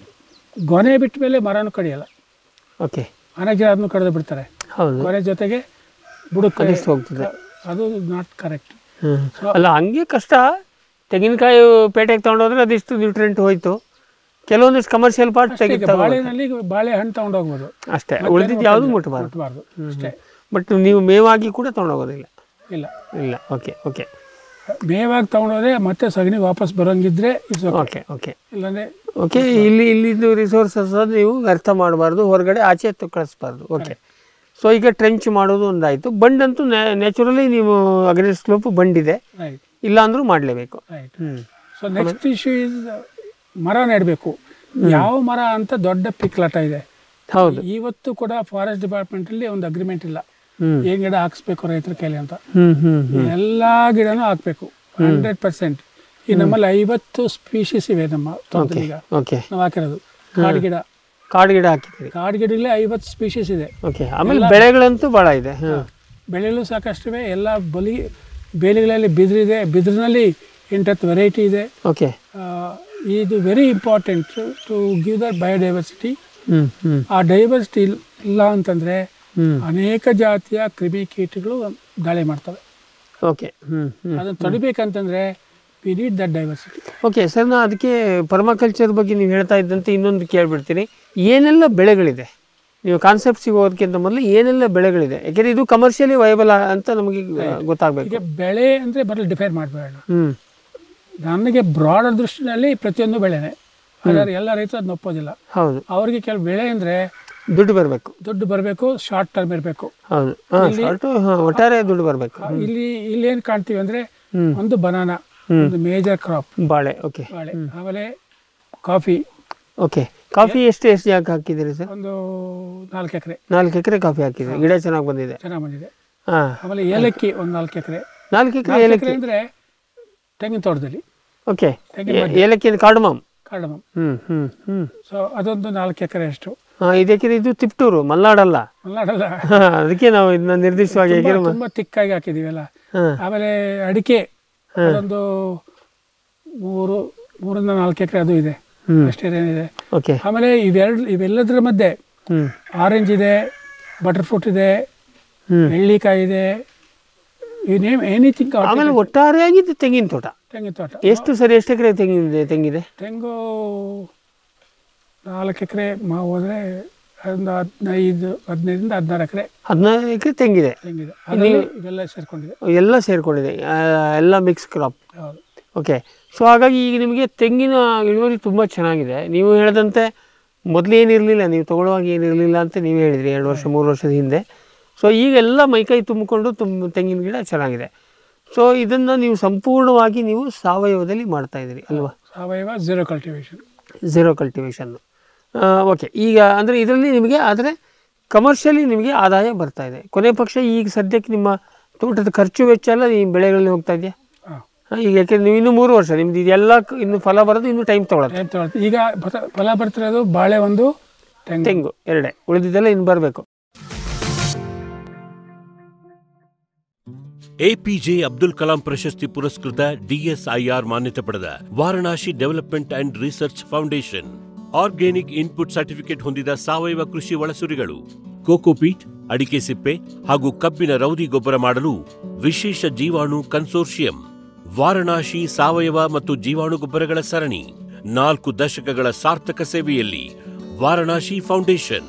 ಗೊನೆ ಬಿಟ್ಟ ಮೇಲೆ ಮರನೂ ಕಡಿಯಲ್ಲ ಓಕೆ ಅನೇಕ ಜನ ಅದನ್ನು ಕಡಿದು ಬಿಡ್ತಾರೆ ಹೌದು ಗೊನೆ ಜೊತೆಗೆ ಬುಡಕ್ಕೆ ಅದೆಷ್ಟು ಹೋಗ್ತದೆ ಅದು ನಾಟ್ ಕರೆಕ್ಟ್ ಹ್ಮ್ ಅಲ್ಲ ಹಂಗೆ ಕಷ್ಟ ತೆಂಗಿನಕಾಯಿ ಪೇಟೆಗೆ ತಗೊಂಡೋದ್ರೆ ಅದಿಷ್ಟು ನ್ಯೂಟ್ರೆಂಟ್ ಹೋಯ್ತು ಕೆಲವೊಂದಿಷ್ಟು ಕಮರ್ಷಿಯಲ್ ಪಾರ್ಟ್ ತೆಗಿತ ಬಾಳೆನಲ್ಲಿ ಬಾಳೆ ಹಣ್ಣು ತಗೊಂಡೋಗ್ಬೋದು ಅಷ್ಟೇ ಉಳಿದಿದ್ದು ಯಾವುದು ಮುಟ್ಟಬಾರ್ದು ಮುಟ್ಬಾರ್ದು ಅಷ್ಟೇ ಬಟ್ ನೀವು ಮೇವಾಗಿ ಕೂಡ ತೊಗೊಂಡೋಗೋದಿಲ್ಲ ಇಲ್ಲ ಇಲ್ಲ ಓಕೆ ಓಕೆ ಮೇವಾಗಿ ತಗೊಂಡೋದ್ರೆ ಮತ್ತೆ ಸಗಣಿ ವಾಪಸ್ ಬರೋಂಗಿದ್ರೆ ಇಟ್ಸ್ ಓಕೆ ಓಕೆ ಓಕೆ ಇಲ್ಲಾಂದ್ರೆ ಓಕೆ ಇಲ್ಲಿ ಇಲ್ಲಿದ್ದು ರಿಸೋರ್ಸಸ್ ನೀವು ವ್ಯರ್ಥ ಮಾಡಬಾರ್ದು ಹೊರಗಡೆ ಆಚೆ ಎತ್ತು ಕಳಿಸ್ಬಾರ್ದು ಓಕೆ ಸೊ ಈಗ ಟ್ರೆಂಚ್ ಮಾಡೋದು ಒಂದಾಯಿತು ಬಂಡಂತೂ ನ್ಯಾಚುರಲಿ ನೀವು ಅಗ್ರಿ ಸ್ಲೋಪ್ ಬಂಡಿದೆ ರೈಟ್ ಇಲ್ಲ ಅಂದ್ರೂ ಮಾಡಲೇಬೇಕು ರೈಟ್ ಹ್ಞೂ ಸೊ ನೆಕ್ಸ್ಟ್ ಇಶ್ಯೂ ಇಸ್ ಮರ ನೆಡಬೇಕು ಯಾವ ಮರ ಅಂತ ದೊಡ್ಡ ಪಿಕ್ಲಾಟ ಇದೆ ಹೌದು ಇವತ್ತು ಕೂಡ ಫಾರೆಸ್ಟ್ ಡಿಪಾರ್ಟ್ಮೆಂಟಲ್ಲಿ ಒಂದು ಅಗ್ರಿಮೆಂಟ್ ಇಲ್ಲ ಹ್ಮ್. ಏನ್ ಗಿಡ ಹಾಕ್ಸ್ಬೇಕು ರೈತರ ಕೈಲಿ ಅಂತ ಹ್ಞೂ ಹ್ಞೂ ಹ್ಞೂ ಎಲ್ಲಾ ಗಿಡನೂ ಹಾಕ್ಬೇಕು ಹಂಡ್ರೆಡ್ ಪರ್ಸೆಂಟ್ ಈ ನಮ್ಮಲ್ಲಿ ಐವತ್ತು ಸ್ಪೀಶೀಸ್ ಇವೆ ನಮ್ಮ ತೋಟದಲ್ಲಿ ಈಗ ಓಕೆ ನಾವು ಹಾಕಿರೋದು ಕಾಡು ಗಿಡ ಕಾಡು ಗಿಡ ಹಾಕಿದ್ದೀರಿ ಕಾಡು ಗಿಡಗಳೇ ಐವತ್ತು ಸ್ಪೀಶೀಸ್ ಇದೆ ಓಕೆ ಆಮೇಲೆ ಬೆಳೆಗಳಂತೂ ಭಾಳ ಇದೆ ಹಾಂ ಬೆಳೆಯಲು ಸಾಕಷ್ಟಿವೆ ಎಲ್ಲ ಬಲಿ ಬೇಲಿಗಳಲ್ಲಿ ಬಿದಿರಿದೆ ಬಿದಿರಿನಲ್ಲಿ ಎಂಟತ್ತು ವೆರೈಟಿ ಇದೆ ಓಕೆ ಆ, ಇದು very important to give the biodiversity ಹ್ಞೂ ಹ್ಞೂ ಆ ಡೈವರ್ಸಿಟಿ ಇಲ್ಲ ಅಂತಂದರೆ ಹ್ಮ್. ಅನೇಕ ಜಾತಿಯ ಕ್ರಿಮಿಕೀಟಗಳು ದಾಳಿ ಮಾಡ್ತವೆ ಓಕೆ ಹ್ಞೂ ಹ್ಞೂ ಅದನ್ನು ತಡಿಬೇಕಂತಂದರೆ we need that diversity okay sir ನಾ ಅದಕ್ಕೆ ಪರ್ಮಾಕಲ್ಚರ್ ಬಗ್ಗೆ ನೀವು ಹೇಳ್ತಾ ಇದ್ದಂತೆ ಇನ್ನೊಂದು ಕೇಳ್ಬಿಡ್ತೀನಿ ಏನೆಲ್ಲ ಬೆಳೆಗಳಿದೆ ನೀವು ಕಾನ್ಸೆಪ್ಟ್ಸಿಗೆ ಹೋಗೋದಕ್ಕಿಂತ ಮೊದಲು ಏನೆಲ್ಲ ಬೆಳೆಗಳಿದೆ ಯಾಕೆಂದರೆ ಇದು ಕಮರ್ಷಿಯಲಿ ವಯಬಲ್ ಅಂತ ನಮಗೆ ಗೊತ್ತಾಗಬೇಕು ಈಗ ಬೆಳೆ ಅಂದರೆ ಮೊದಲು ಡಿಫೈನ್ ಮಾಡಬೇಡ ಹ್ಞೂ ನನಗೆ ಬ್ರಾಡರ್ ದೃಷ್ಟಿನಲ್ಲಿ ಪ್ರತಿಯೊಂದು ಬೆಳೆನೇ ಆದರೆ ಎಲ್ಲ ರೈತರು ಅದನ್ನ ಒಪ್ಪೋದಿಲ್ಲ ಹೌದು ಅವ್ರಿಗೆ ಕೆಲವು ಬೆಳೆ ಅಂದರೆ ದುಡ್ಡು ಬರಬೇಕು ದುಡ್ಡು ಬರಬೇಕು ಶಾರ್ಟ್ ಟರ್ಮ್ ಇರಬೇಕು ಹೌದು ಹಾಂ ಶಾರ್ಟು ಹಾಂ ಒಟ್ಟಾರೆ ದುಡ್ಡು ಬರಬೇಕು ಇಲ್ಲಿ ಇಲ್ಲಿ ಏನು ಕಾಣ್ತೀವಿ ಅಂದರೆ ಒಂದು ಬನಾನಾ ಒಂದು ಮೇಜರ್ ಕ್ರಾಪ್ ಬಾಳೆ ಓಕೆ ಬಾಳೆ ಆಮೇಲೆ ಕಾಫಿ ಓಕೆ ಕಾಫಿ ಎಷ್ಟು ಎಷ್ಟು ಜಾಗ ಹಾಕಿದ್ದೀರಿ ಸರ್ ಒಂದು ನಾಲ್ಕು ಎಕರೆ ನಾಲ್ಕು ಎಕರೆ ಕಾಫಿ ಹಾಕಿದ್ದೀರಿ ಗಿಡ ಚೆನ್ನಾಗಿ ಬಂದಿದೆ ಚೆನ್ನಾಗಿ ಬಂದಿದೆ ಹಾಂ ಆಮೇಲೆ ಏಲಕ್ಕಿ ಒಂದು ನಾಲ್ಕು ಎಕರೆ ನಾಲ್ಕು ಎಕರೆ ನಾಲ್ಕು ಏಲಕ್ಕಿ ಎಕರೆ ಅಂದರೆ ತೆಂಗಿನ ತೋಟದಲ್ಲಿ ಓಕೆ ತೆಂಗಿನ ಏಲಕ್ಕಿ ಅಂದ್ರೆ ಕಾರ್ಡಮಮ್ ಕಾರ್ಡಮಮ್ ಹ್ಞೂ ಹ್ಞೂ ಹ್ಞೂ ಸೊ ಅದೊಂದು ನಾಲ್ಕು ಎಕರೆ ಅಷ್ಟು ಹಾಂ ಇದಕ್ಕೆ ಇದು ತಿಪ್ಟೂರು ಮಲ್ನಾಡಲ್ಲ ಮಲ್ನಾಡಲ್ಲ ಹಾ, ಅದಕ್ಕೆ ನಾವು ಇದನ್ನ ನಿರ್ದಿಷ್ಟವಾಗಿ ತುಂಬಾ- ಹೇಗಿರೋ ತುಂಬಾ ತಿಕ್ಕಾಗಿ ಹಾಕಿದೀವಲ್ಲ ಹಾಂ ಆಮೇಲೆ ಅಡಿಕೆ ಅದೊಂದು ಮೂರು ಮೂರಿಂದ ನಾಲ್ಕು ಎಕರೆ ಅದು ಇದೆ ಹ್ಮ್. ಅಷ್ಟೇನಿದೆ ಓಕೆ ಆಮೇಲೆ ಇವೆರಡು ಇವೆಲ್ಲದರ ಮಧ್ಯೆ ಹ್ಞೂ ಆರೆಂಜ್ ಇದೆ ಬಟರ್ ಫ್ರೂಟ್ ಇದೆ ಹ್ಞೂ ಎಳ್ಳಿಕಾಯಿ ಇದೆ ಯು ನೇಮ್ ಎನಿಥಿಂಗ್ ಆಮೇಲೆ ಒಟ್ಟಾರೆಯಾಗಿ ಇದು ತೆಂಗಿನ ತೋಟ ತೆಂಗಿನ ತೋಟ ಎಷ್ಟು ಸರಿ ಎಷ್ಟು ಎಕರೆ ತೆಂಗಿದೆ ತೆಂಗಿದೆ ತೆಂಗು ನಾಲ್ಕು ಎಕರೆ ಮಾವು ಹೋದ್ರೆ ಒಂದು ಹದಿನೈದು ಹದಿನೈದರಿಂದ ಹದಿನಾರು ಎಕರೆ ಹದಿನೈದು ಎಕರೆ ತೆಂಗಿದೆ ತೆಂಗಿದೆ ಅದರಲ್ಲಿ ಇವೆಲ್ಲ ಸೇರ್ಕೊಂಡಿದೆ ಎಲ್ಲ ಸೇರ್ಕೊಂಡಿದೆ ಆ, ಎಲ್ಲ ಮಿಕ್ಸ್ ಕ್ರಾಪ್ ಹೌದು ಓಕೆ ಸೊ ಹಾಗಾಗಿ ಈಗ ನಿಮಗೆ ತೆಂಗಿನ ಇಳುವರಿ ತುಂಬ ಚೆನ್ನಾಗಿದೆ ನೀವು ಹೇಳಿದಂತೆ ಮೊದಲು ಏನಿರಲಿಲ್ಲ ನೀವು ತೊಗೊಳ್ಳುವಾಗ ಏನಿರಲಿಲ್ಲ ಅಂತ ನೀವು ಹೇಳಿದ್ರಿ ಎರಡು ವರ್ಷ ಮೂರು ವರ್ಷದ ಹಿಂದೆ ಸೊ ಈಗೆಲ್ಲ ಮೈಕೈ ತುಂಬಿಕೊಂಡು ತುಂಬ ತೆಂಗಿನ ಗಿಡ ಚೆನ್ನಾಗಿದೆ ಸೊ ಇದನ್ನು ನೀವು ಸಂಪೂರ್ಣವಾಗಿ ನೀವು ಸಾವಯವದಲ್ಲಿ ಮಾಡ್ತಾ ಇದ್ದೀರಿ ಅಲ್ವಾ ಸಾವಯವ ಝೀರೋ ಕಲ್ಟಿವೇಶನ್ ಝೀರೋ ಕಲ್ಟಿವೇಷನ್ನು ಓಕೆ ಈಗ ಅಂದರೆ ಇದರಲ್ಲಿ ನಿಮಗೆ ಆದರೆ ಕಮರ್ಷಿಯಲಿ ನಿಮಗೆ ಆದಾಯ ಬರ್ತಾ ಇದೆ ಕೊನೆ ಪಕ್ಷ ಈಗ ಸದ್ಯಕ್ಕೆ ನಿಮ್ಮ ತೋಟದ ಖರ್ಚು ವೆಚ್ಚ ಎಲ್ಲ ಈ ಬೆಳೆಗಳಲ್ಲಿ ಹೋಗ್ತಾ ಇದೆಯಾ ಹಾಂ ಹಾ, ಈಗ ಯಾಕೆಂದ್ರೆ ನೀವು ಇನ್ನೂ ಮೂರು ವರ್ಷ ನಿಮ್ದು ಇದೆಲ್ಲ ಕ- ಇನ್ನು ಫಲ ಬರೋದು ಇನ್ನೂ ಟೈಮ್ ತಗೊಳತ್ತೆ ಏನ್ ತಗೊಳ್ತೀವಿ? ಈಗ ಬತ- ಫಲ ಬರ್ತಿರೋದು ಬಾಳೆ ಒಂದು ತೆಂಗು ತೆಂಗು ಎರಡೇ ಉಳಿದಿದ್ದೆಲ್ಲ ಇನ್ನು ಬರಬೇಕು ಎಪಿಜೆ ಅಬ್ದುಲ್ ಕಲಾಂ ಪ್ರಶಸ್ತಿ ಪುರಸ್ಕೃತ ಡಿಎಸ್ಐಆರ್ ಮಾನ್ಯತೆ ಪಡೆದ Varanasi development and research foundation organic input certificate ಹೊಂದಿದ ಸಾವಯವ ಕೃಷಿ ಒಳಸುರಿಗಳು ಕೋಕೋಪೀಟ್ ಅಡಿಕೆ ಸಿಪ್ಪೆ ಹಾಗೂ ಕಬ್ಬಿನ ರೌದಿ ಗೊಬ್ಬರ ಮಾಡಲು ವಿಶೇಷ ಜೀವಾಣು ಕನ್ಸೋರ್ಷಿಯಂ ವಾರಣಾಸಿ ಸಾವಯವ ಮತ್ತು ಜೀವಾಣು ಗೊಬ್ಬರಗಳ ಸರಣಿ ನಾಲ್ಕು ದಶಕಗಳ ಸಾರ್ಥಕ ಸೇವೆಯಲ್ಲಿ ವಾರಣಾಸಿ ಫೌಂಡೇಶನ್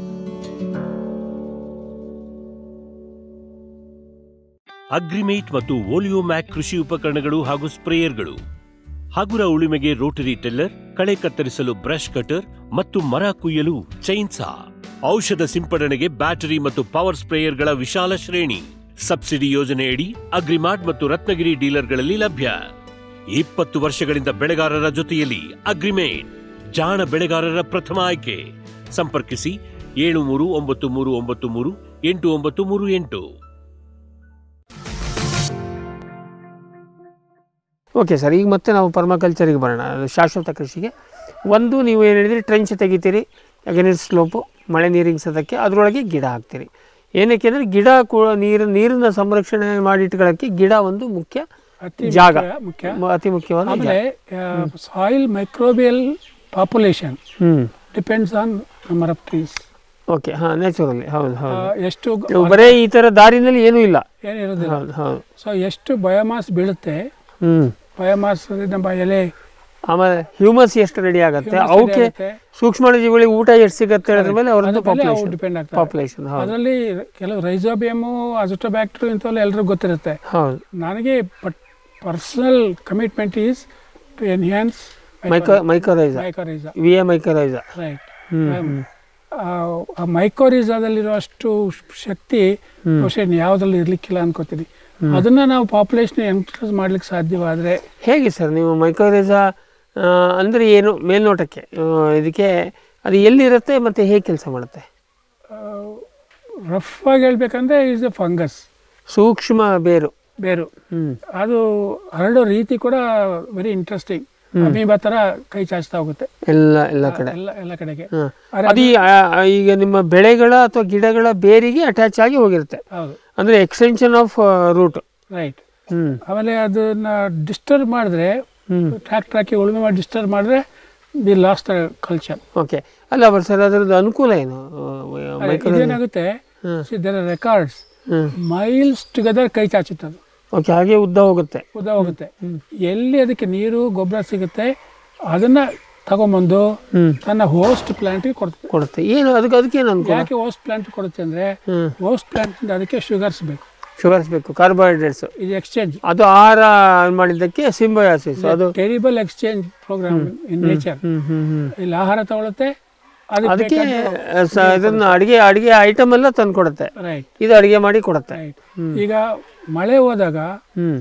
ಅಗ್ರಿಮೇಟ್ ಮತ್ತು ಓಲಿಯೋಮ್ಯಾಕ್ ಕೃಷಿ ಉಪಕರಣಗಳು ಹಾಗೂ ಸ್ಪ್ರೇಯರ್ಗಳು ಹಗುರ ಉಳುಮೆಗೆ ರೋಟರಿ ಟೆಲ್ಲರ್ ಕಳೆ ಕತ್ತರಿಸಲು ಬ್ರಷ್ ಕಟರ್ ಮತ್ತು ಮರ ಕುಯ್ಯಲು ಚೈನ್ಸಾ ಔಷಧ ಸಿಂಪಡಣೆಗೆ ಬ್ಯಾಟರಿ ಮತ್ತು ಪವರ್ ಸ್ಪ್ರೇಯರ್ಗಳ ವಿಶಾಲ ಶ್ರೇಣಿ ಸಬ್ಸಿಡಿ ಯೋಜನೆಯಡಿ ಅಗ್ರಿಮಾರ್ಟ್ ಮತ್ತು ರತ್ನಗಿರಿ ಡೀಲರ್ಗಳಲ್ಲಿ ಲಭ್ಯ ಇಪ್ಪತ್ತು ವರ್ಷಗಳಿಂದ ಬೆಳೆಗಾರರ ಜೊತೆಯಲ್ಲಿ ಅಗ್ರಿಮೇಟ್ ಜಾಣ ಬೆಳೆಗಾರರ ಪ್ರಥಮ ಆಯ್ಕೆ ಸಂಪರ್ಕಿಸಿ ಏಳು ಮೂರು ಒಂಬತ್ತು ಮೂರು ಒಂಬತ್ತು ಮೂರು ಎಂಟು ಒಂಬತ್ತು ಮೂರು ಎಂಟು ಓಕೆ ಸರ್ ಈಗ ಮತ್ತೆ ನಾವು ಪರ್ಮಾಕಲ್ಚರಿಗೆ ಬರೋಣ ಅದು ಶಾಶ್ವತ ಕೃಷಿಗೆ ಒಂದು ನೀವು ಏನು ಹೇಳಿದ್ರಿ ಟ್ರೆಂಚ್ ತೆಗಿತೀರಿ ಅಗೇನಿಸ್ಟ್ ಸ್ಲೋಪು ಮಳೆ ನೀರಿಂಗ್ಸೋದಕ್ಕೆ ಅದರೊಳಗೆ ಗಿಡ ಹಾಕ್ತೀರಿ ಏನಕ್ಕೆ ಅಂದರೆ ಗಿಡ ಕೂ ನೀರು ನೀರಿನ ಸಂರಕ್ಷಣೆ ಮಾಡಿಟ್ಕೊಳ್ಳೋಕ್ಕೆ ಗಿಡ ಒಂದು ಮುಖ್ಯ ಅತಿ ಜಾಗ ಮುಖ್ಯ- ಮುಖ್ಯ ಮ- ಅತಿ ಮುಖ್ಯವಾದ ಆಮೇಲೆ soil microbial population hmm depends on number of trees okay ಹಾಂ ನ್ಯಾಚುರಲಿ ಹೌದು ಹೌದು ಎಷ್ಟು ಗ- ನೀವು ಬರೀ ಈ ಥರ ದಾರಿನಲ್ಲಿ ಏನೂ ಇಲ್ಲ ಏನಿರೋದಿಲ್ಲ ಹೌದು ಹೌದು ಸೊ ಎಷ್ಟು ಬಯೋಮಾಸ್ ಬೀಳುತ್ತೆ ಹ್ಞೂ ಬಯೋಮಾಸ್ ನಮ್ಮ ಎಲೆ ಆಮೇಲೆ ಹ್ಯೂಮಸ್ ಎಷ್ಟು ರೆಡಿ ಆಗುತ್ತೆ humus ಅವಕ್ಕೆ ಆಗುತ್ತೆ. ಸೂಕ್ಷ್ಮಾಣುಜೀವಿಗಳಿಗೆ ಊಟ ಎಷ್ಟು ಸಿಗುತ್ತೆ ಅದ್ರ ಮೇಲೆ ಅವರದ್ದು ಅದ್ರ ಮೇಲೆ ಅವು ಪಾಪ್ಯುಲೇಷನ್ ಡಿಪೆಂಡ್ ಆಗ್ತವೆ ಪಾಪ್ಯುಲೇಷನ್ ಹೌದು ಅದರಲ್ಲಿ ಕೆಲವು ರೈಸೋಬಿಯಮು ಅಜೋಟೋಬ್ಯಾಕ್ಟರ್ ಇಂಥವೆಲ್ಲ ಎಲ್ರಿಗೂ ಗೊತ್ತಿರುತ್ತೆ ಹೌದು ನನಗೆ but personal commitment is to enhance myco mycorrhiza mycorrhiza V A mycorrhiza right hmm, ಆ ಮೈಕೋರಿಸಾದಲ್ಲಿರೋ ಅಷ್ಟು ಶಕ್ತಿ ಬಹುಶಃ ಯಾವುದ್ರಲ್ಲಿ ಇರ್ಲಿಕ್ಕಿಲ್ಲ ಅನ್ಕೋತೀನಿ ಅದನ್ನ ನಾವು ಪಾಪ್ಯುಲೇಷನ್ ಎನ್ಕ್ರೋಸ್ ಮಾಡ್ಲಿಕ್ಕೆ ಸಾಧ್ಯವಾದ್ರೆ ಹೇಗೆ ಸರ್ ನೀವು ಮೈಕೋರೈಸ ಅಂದರೆ ಏನು ಮೇಲ್ನೋಟಕ್ಕೆ ಆ, ಇದಕ್ಕೆ ಅದು ಎಲ್ಲಿರುತ್ತೆ ಮತ್ತು ಹೇಗೆ ಕೆಲಸ ಮಾಡುತ್ತೆ ರಫ್ ಆಗಿ ಹೇಳ್ಬೇಕಂದ್ರೆ ಇಸ್ ಎ ಫಂಗಸ್ ಸೂಕ್ಷ್ಮ ಬೇರು ಬೇರು ಹ್ಮ್ ಅದು ಹರಡೋ ರೀತಿ ಕೂಡ ವೆರಿ ಇಂಟ್ರೆಸ್ಟಿಂಗ್ ಅಮೀಬಾ ಥರ ಕೈ ಚಾಚ್ತಾ ಹೋಗುತ್ತೆ ಎಲ್ಲ ಎಲ್ಲ ಕಡೆ ಎಲ್ಲ ಎಲ್ಲ ಕಡೆಗೆ ಹ. ಆದ್ರೆ ಅದು ಈ, ಆ, ಆ, ಈಗ ನಿಮ್ಮ ಬೆಳೆಗಳ ಅಥವಾ ಗಿಡಗಳ ಬೇರಿಗೆ ಅಟ್ಯಾಚ್ ಆಗಿ ಹೋಗಿರುತ್ತೆ ಹೌದು ಅಂದರೆ extension of root right hmm ಆಮೇಲೆ ಅದನ್ನ ಡಿಸ್ಟರ್ಬ್ ಮಾಡಿದ್ರೆ ಹ್ಮ್ ಟ್ರ್ಯಾಕ್ಟರ್ ಹಾಕಿ ಉಳುಮೆ ಮಾಡಿ ಡಿಸ್ಟರ್ಬ್ ಮಾಡಿದ್ರೆ ದಿ ಲಾಸ್ಟ್ ಕಲ್ಚರ್ ಓಕೆ ಅಲ್ಲ ಬರ್ ಸರ್ ಅದರದ್ದು ಅನುಕೂಲ ಏನು ಮೈಕ್ರೋ ಇದೇನಾಗುತ್ತೆ hmm. There records hmm miles together ಕೈ ಚಾಚುತ್ತದೆ ಓಕೆ ಹಾಗೆ ಉದ್ದ ಹೋಗುತ್ತೆ ಉದ್ದ ಹೋಗುತ್ತೆ ಎಲ್ಲಿ ಅದಕ್ಕೆ ನೀರು ಗೊಬ್ಬರ ಸಿಗುತ್ತೆ ಅದನ್ನ ತಗೊಂಬಂದು ಹ್ಮ್ ತನ್ನ ಹೋಸ್ಟ್ ಪ್ಲಾಂಟ್ಗೆ ಕೊಡ್ತದೆ ಕೊಡುತ್ತೆ ಏನು ಅದಕ್ಕೆ ಅದಕ್ಕೇನು ಅನುಕೂಲ ಯಾಕೆ ಹೋಸ್ಟ್ ಪ್ಲಾಂಟ್ ಕೊಡುತ್ತೆ ಅಂದ್ರೆ ಹ್ಮ್ ಹೋಸ್ಟ್ ಪ್ಲಾಂಟ್ ಅದಕ್ಕೆ ಶುಗರ್ಸ್ ಬೇಕು ಶುಗರ್ಸ್ ಬೇಕು ಕಾರ್ಬೋಹೈಡ್ರೇಟ್ಸ್ ಇದು ಎಕ್ಸ್ಚೇಂಜ್ ಅದು ಆಹಾರ ಮಾಡಿದ್ದಕ್ಕೆ ಸಿಂಬಯಾಸಿಸ್ ಅದು terrible exchange programme in nature hmm hmm hmm ಇಲ್ಲಿ ಆಹಾರ ತಗೊಳುತ್ತೆ ಅದಕ್ಕೆ ಸ- ಇದನ್ನ ಅಡಿಗೆ ಅಡಿಗೆ ಐಟಮ್ ಎಲ್ಲ ತಂದು ಕೊಡುತ್ತೆ ರೈಟ್ ಇದು ಅಡಿಗೆ ಮಾಡಿ ಕೊಡುತ್ತೆ ರೈಟ್ ಈಗ ಮಳೆ ಹೋದಾಗ ಹ್ಮ್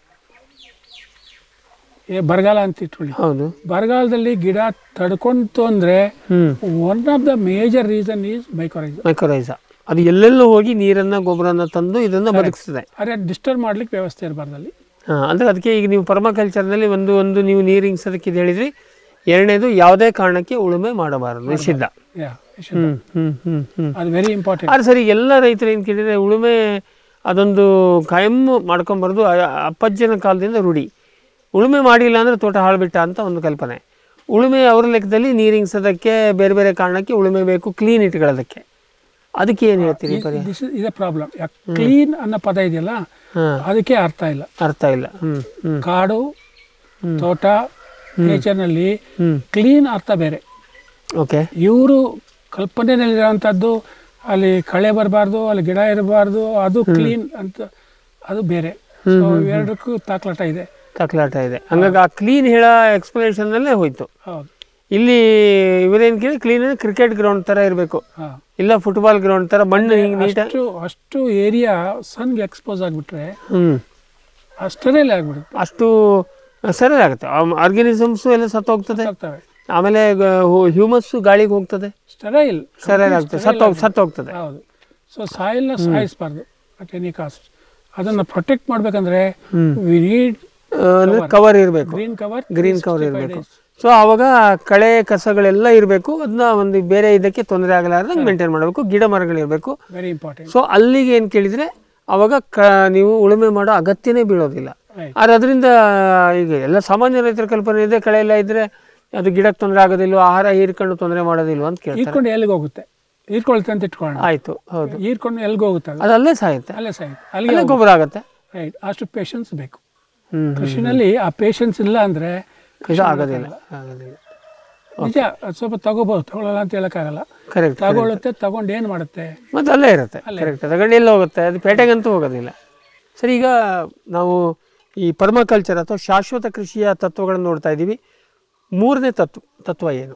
ಏ ಬರಗಾಲ ಅಂತ ಇಟ್ಕೊಳ್ಳಿ ಹೌದು ಬರಗಾಲದಲ್ಲಿ ಗಿಡ ತಡ್ಕೊಂತು ಅಂದ್ರೆ hmm one of the major reason is mycorrhiza mycorrhiza ಅದು ಎಲ್ಲೆಲ್ಲೂ ಹೋಗಿ ನೀರನ್ನ ಗೊಬ್ಬರನ ತಂದು ಇದನ್ನ ಬದುಕಿಸ್ತದೆ ಅದೇ ಡಿಸ್ಟರ್ಬ್ ಮಾಡ್ಲಿಕ್ಕೆ ವ್ಯವಸ್ಥೆ ಇರಬಾರ್ದು ಅಲ್ಲಿ ಹಾ ಅಂದ್ರೆ ಅದಕ್ಕೆ ಈಗ ನೀವು ಪರ್ಮಾಕಲ್ಚರ್ನಲ್ಲಿ ಒಂದು ಒಂದು ನೀವು ನೀರಿಂಗ್ಸೋದಕ್ಕೆ ಇದು ಹೇಳಿದ್ರಿ ಎರಡನೇದು ಯಾವುದೇ ಕಾರಣಕ್ಕೆ ಉಳುಮೆ ಮಾಡಬಾರದು ನಿಷಿದ್ಧ ಯಾ ಹ್ಮ್ ಹ್ಮ್ ಹ್ಮ್ ಹ್ಮ್ ಅದು ವೆರಿ ಇಂಪಾರ್ಟೆಂಟ್ ಆದ್ರೆ ಸರಿ ಎಲ್ಲ ರೈತರು ಏನು ಕೇಳಿದರೆ ಉಳುಮೆ ಅದೊಂದು ಕಾಯಂ ಮಾಡ್ಕೊಂಬಾರ್ದು ಆ- ಅಪ್ಪಜ್ಜನ ಕಾಲದಿಂದ ರೂಢಿ ಉಳುಮೆ ಮಾಡಿಲ್ಲ ಅಂದರೆ ತೋಟ ಹಾಳ್ಬಿಟ್ಟ ಅಂತ ಒಂದು ಕಲ್ಪನೆ ಉಳುಮೆ ಅವ್ರ ಲೆಕ್ಕದಲ್ಲಿ ನೀರಿಂಗ್ಸೋದಕ್ಕೆ ಬೇರೆ ಬೇರೆ ಕಾರಣಕ್ಕೆ ಉಳುಮೆ ಬೇಕು ಕ್ಲೀನ್ ಇಟ್ಕೊಳ್ಳೋದಕ್ಕೆ ಅದಕ್ಕೆ ಏನು ಹೇಳ್ತೀರಿ ಪರಿ ದಿಸ್ ಇಸ್ ಇದೇ ಪ್ರಾಬ್ಲಮ್ ಕ್ಲೀನ್ ಅನ್ನೋ ಪದ ಇದೆಯಲ್ಲ ಹಾಂ ಅದಕ್ಕೆ ಅರ್ಥ ಇಲ್ಲ ಅರ್ಥ ಇಲ್ಲ ಹ್ಞೂ ಹ್ಞೂ ಕಾಡು ತೋಟ ನೇಚರ್ನಲ್ಲಿ ಹ್ಞೂ ಕ್ಲೀನ್ ಅರ್ಥ ಬೇರೆ ಓಕೆ ಇವರು ಕಲ್ಪನೆಯಲ್ಲಿರುವಂಥದ್ದು ಅಲ್ಲಿ ಕಳೆ ಬರಬಾರ್ದು ಅಲ್ಲಿ ಗಿಡ ಇರಬಾರ್ದು ಅದು ಕ್ಲೀನ್ ಅಂತ ಅದು ಬೇರೆ ಸೊ ಎರಡಕ್ಕೂ ತಾಕ್ಲಾಟ ಇದೆ ತಕ್ಲಾಟ ಇದೆ ಹಂಗಾಗಿ ಆ ಕ್ಲೀನ್ ಹೇಳೋ ಎಕ್ಸ್ಪ್ಲನೇಷನ್ನಲ್ಲೇ ಹೋಯ್ತು ಹೌದು ಇಲ್ಲಿ ಇವರೇನು ಕೇಳಿ ಕ್ಲೀನ್ ಕ್ರಿಕೆಟ್ ಗ್ರೌಂಡ್ ಥರ ಇರಬೇಕು ಹಾಂ ಇಲ್ಲ ಫುಟ್ಬಾಲ್ ಗ್ರೌಂಡ್ ಥರ ಮಣ್ಣು ಹಿಂಗೆ ನೀಟಾಗಿ ಅಷ್ಟು ಅಷ್ಟು ಏರಿಯಾ ಸನ್ಗೆ ಎಕ್ಸ್ಪೋಸ್ ಆಗಿಬಿಟ್ರೆ ಹ್ಞೂ ಅಷ್ಟರಲ್ಲಿ ಆಗ್ಬಿಡುತ್ತೆ ಅಷ್ಟು ಸರಿ ಆಗುತ್ತೆ ಆರ್ಗ್ಯಾನಿಸಮ್ಸು ಎಲ್ಲ ಸತ್ತೋಗ್ತದೆ ಆಗ್ತವೆ ಆಮೇಲೆ ಹ್ಯೂಮಸ್ಸು ಗಾಳಿಗೆ ಹೋಗ್ತದೆ ಸ್ಟೆರೈಲ್ ಸರಿಯಾಗಿ ಆಗ್ತದೆ ಸತ್ತು ಹೋಗ್- ಸತ್ತು ಹೋಗ್ತದೆ ಹೌದು ಸೊ ಸಾಯಿಲ್ನ ಸಾಯಿಸಬಾರ್ದು ಅಟ್ ಎನಿ ಕಾಸ್ಟ್ ಅದನ್ನ ಪ್ರೊಟೆಕ್ಟ್ ಮಾಡ್ಬೇಕಂದ್ರೆ ವಿ ನೀಡ್ ಅಂದರೆ ಕವರ್ ಇರಬೇಕು ಗ್ರೀನ್ ಕವರ್ ಗ್ರೀನ್ ಕವರ್ ಇರಬೇಕು ಸೊ ಆವಾಗ ಕಳೆ ಕಸಗಳೆಲ್ಲ ಇರಬೇಕು ಅದನ್ನ ಒಂದು ಬೇರೆ ಇದಕ್ಕೆ ತೊಂದರೆ ಆಗಲಾರ್ದಂಗೆ ಮೇಂಟೈನ್ ಮಾಡಬೇಕು ಗಿಡ ಮರಗಳಿರಬೇಕು ವೆರಿ ಇಂಪಾರ್ಟೆಂಟ್ ಸೊ ಅಲ್ಲಿಗೆ ಏನು ಕೇಳಿದರೆ ಅವಾಗ ಕ ನೀವು ಉಳುಮೆ ಮಾಡೋ ಅಗತ್ಯನೇ ಬೀಳೋದಿಲ್ಲ Right. ಆದ್ರೆ ಅದರಿಂದ ಈಗ ಎಲ್ಲ ಸಾಮಾನ್ಯ ರೈತರ ಕಲ್ಪನೆ ಇದೆ ಕಳೆ ಎಲ್ಲ ಇದ್ರೆ ಅದು ಗಿಡಕ್ಕೆ ತೊಂದರೆ ಆಗೋದಿಲ್ಲ ಆಹಾರ ಹೀರ್ಕೊಂಡು ತೊಂದರೆ ಮಾಡೋದಿಲ್ವ ಅಂತ ಕೇಳ್ತಾರೆ ಈರ್ಕೊಂಡು ಎಲ್ಲಿಗೆ ಹೋಗುತ್ತೆ ಈರ್ಕೊಳ್ತೆ ಅಂತ ಇಟ್ಕೊಳ್ಳೋಣ ಆಯ್ತು ಹೌದು ಈರ್ಕೊಂಡು ಎಲ್ಲಿಗೆ ಹೋಗುತ್ತೆ ಅದು ಅದು ಅಲ್ಲೇ ಸಾಯುತ್ತೆ ಅಲ್ಲೇ ಸಾಯ್ತು ಅಲ್ಲಿಗೆ ಅಲ್ಲೇ ಗೊಬ್ಬರ ಆಗುತ್ತೆ ರೈಟ್ ಅಷ್ಟು ಪೇಷನ್ಸ್ ಬೇಕು ಹ್ಮ್ ಕೃಷಿನಲ್ಲಿ ಆ ಪೇಷನ್ಸ್ ಇಲ್ಲ ಅಂದ್ರೆ ಇದು ಆಗೋದಿಲ್ಲ ಆಗೋದಿಲ್ಲ ನಿಜ ಅದು ಸ್ವಲ್ಪ ತಗೋಬಹುದು ತಗೊಳ್ಳಲ್ಲ ಅಂತ ಹೇಳಕ್ಕಾಗಲ್ಲ ಕರೆಕ್ಟ್ ತಗೊಳುತ್ತೆ ತಗೊಂಡು ಏನು ಮಾಡುತ್ತೆ ಮತ್ತು ಅಲ್ಲೇ ಇರುತ್ತೆ ಕರೆಕ್ಟ್ ತಗೊಂಡು ಎಲ್ಲಿ ಹೋಗುತ್ತೆ ಅದು ಪೇಟೆಗಂತೂ ಹೋಗೋದಿಲ್ಲ ಸರಿ ಈಗ ನಾವು ಈ ಪರ್ಮಾಕಲ್ಚರ್ ಅಥವಾ ಶಾಶ್ವತ ಕೃಷಿಯ ತತ್ವಗಳನ್ನು ನೋಡ್ತಾ ಇದ್ದೀವಿ ಮೂರನೇ ತತ್ವ ತತ್ವ ಏನು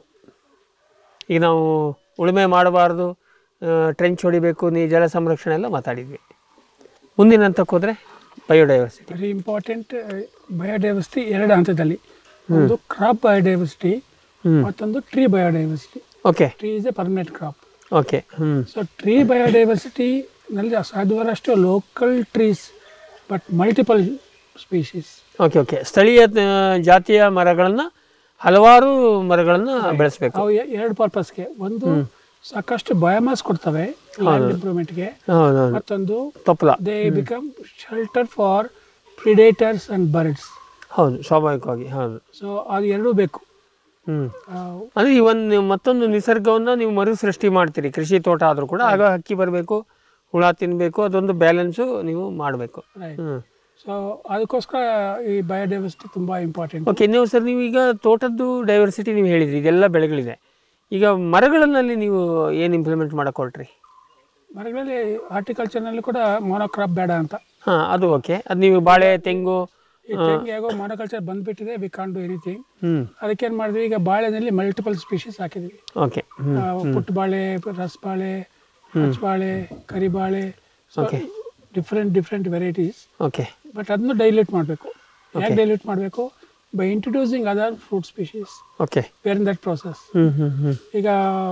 ಈಗ ನಾವು ಉಳುಮೆ ಮಾಡಬಾರ್ದು ಟ್ರೆಂಚ್ ಹೊಡಿಬೇಕು ನೀ ಜಲ ಸಂರಕ್ಷಣೆ ಎಲ್ಲ ಮಾತಾಡಿದ್ವಿ ಮುಂದಿನ ಹಂತಕ್ಕೆ ಹೋದರೆ ಬಯೋಡೈವರ್ಸಿಟಿ ವೆರಿ ಇಂಪಾರ್ಟೆಂಟ್ ಬಯೋಡೈವರ್ಸಿಟಿ ಎರಡು ಹಂತದಲ್ಲಿ ಒಂದು ಕ್ರಾಪ್ ಬಯೋಡೈವರ್ಸಿಟಿ ಮತ್ತೊಂದು tree biodiversity okay tree is a permanent crop okay hmm so tree biodiversity ನಲ್ಲಿ ಸಾಧ್ಯವಾದಷ್ಟು local trees but multiple species okay okay ಸ್ಥಳೀಯ ಆ, ಜಾತಿಯ ಮರಗಳನ್ನು ಹಲವಾರು ಮರಗಳನ್ನು ಬೆಳೆಸಬೇಕು ಅವು ಎ- ಎರಡು ಪರ್ಪಸ್ಗೆ ಒಂದು ಸಾಕಷ್ಟು ಬಯೋಮಾಸ್ ಕೊಡ್ತವೆ ಲ್ಯಾಂಡ್ ಇಂಪ್ರೂವ್ಮೆಂಟ್ಗೆ ಹೌದು ಹೌದು ಮತ್ತೊಂದು ತೊಪ್ಪಲ they become shelter for predators and birds ಹೌದು ಸ್ವಾಭಾವಿಕವಾಗಿ ಹೌದು ಸೊ ಅದು ಎರಡೂ ಬೇಕು ಹ್ಞೂ ಆ, ಅಂದರೆ ಈ ಒಂದು ನೀವು ಮತ್ತೊಂದು ನಿಸರ್ಗವನ್ನು ನೀವು ಮರು ಸೃಷ್ಟಿ ಮಾಡ್ತೀರಿ ಕೃಷಿ ತೋಟ ಆದರೂ ಕೂಡ ಆಗ ಹಕ್ಕಿ ಬರಬೇಕು ಹುಳ ತಿನ್ನಬೇಕು ಅದೊಂದು ಬ್ಯಾಲೆನ್ಸು ನೀವು ಮಾಡಬೇಕು Right. ಹ್ಞೂ ಸೊ ಅದಕ್ಕೋಸ್ಕರ ಈ ಬಯೋಡೈವರ್ಸಿಟಿ ತುಂಬ ಇಂಪಾರ್ಟೆಂಟ್ ಓಕೆ ನೀವು ಸರ್ ನೀವು ಈಗ ತೋಟದ್ದು ಡೈವರ್ಸಿಟಿ ನೀವು ಹೇಳಿದ್ರಿ ಇದೆಲ್ಲ ಬೆಳೆಗಳಿದೆ ಈಗ ಮರಗಳಲ್ಲಿ ನೀವು ಏನು ಇಂಪ್ಲಿಮೆಂಟ್ ಮಾಡಕ್ಕೆ ಹೊರಟ್ರಿ ಮರಗಳಲ್ಲಿ ಹಾರ್ಟಿಕಲ್ಚರ್ನಲ್ಲಿ ಕೂಡ ಮೊನೋಕ್ರಾಪ್ ಬೇಡ ಅಂತ ಹಾಂ ಅದು ಓಕೆ ಅದು ನೀವು ಬಾಳೆ ತೆಂಗು ಈ ತೆಂಗು ಹೇಗೋ ಮೊನೋಕಲ್ಚರ್ ಬಂದ್ಬಿಟ್ಟಿದೆ ವಿ ಕಾನ್ ಡು ಎನಿಥಿಂಗ್ ಹ್ಞೂ ಅದಕ್ಕೇನು ಮಾಡಿದ್ವಿ ಈಗ ಬಾಳೆನಲ್ಲಿ ಮಲ್ಟಿಪಲ್ ಸ್ಪೀಶೀಸ್ ಹಾಕಿದ್ವಿ ಓಕೆ ಹ್ಞೂ ಆ, ಪುಟ್ಟ ಬಾಳೆ ರಸಬಾಳೆ ಹಚ್ಚಬಾಳೆ ಕರಿಬಾಳೆ different different varieties okay but ಅದನ್ನು ಡೈಲ್ಯೂಟ್ ಮಾಡಬೇಕು ಹೇಗೆ ಡೈಲ್ಯೂಟ್ ಮಾಡಬೇಕು by introducing other fruit species okay where in that process hmm hmm hmm ಈಗ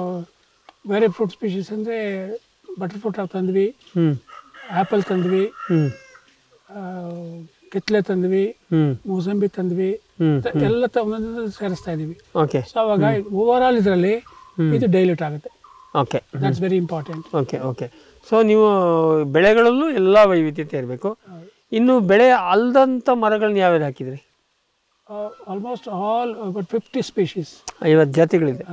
ಬೇರೆ ಫ್ರೂಟ್ ಸ್ಪೀಶೀಸ್ ಅಂದರೆ ಬಟರ್ ಫ್ರೂಟ್ ತಂದ್ವಿ ಹ್ಞೂ ಆ್ಯಪಲ್ ತಂದ್ವಿ ಹ್ಞೂ ಆ, ಕಿತ್ಲೆ ತಂದ್ವಿ ಹ್ಞೂ ಮೂಸಂಬಿ ತಂದ್ವಿ ಹ್ಞೂ ತ- ಎಲ್ಲ ತ- ಒಂದೊಂದು ಸೇರಿಸ್ತಾ ಇದೀವಿ ಓಕೆ ಸೊ ಅವಾಗ ಓವರ್ ಆಲ್ ಇದರಲ್ಲಿ ಇದು ಡೈಲ್ಯೂಟ್ ಆಗುತ್ತೆ okay that's very important okay okay so ನೀವು ಬೆಳೆಗಳಲ್ಲೂ ಎಲ್ಲ ವೈವಿಧ್ಯತೆ ಇರಬೇಕು ಇನ್ನು ಬೆಳೆ ಅಲ್ದಂಥ ಮರಗಳನ್ನ ಯಾವ್ಯಾವ್ದು ಹಾಕಿದ್ರಿ almost all but fifty species ಐವತ್ತು ಜಾತಿಗಳಿದೆ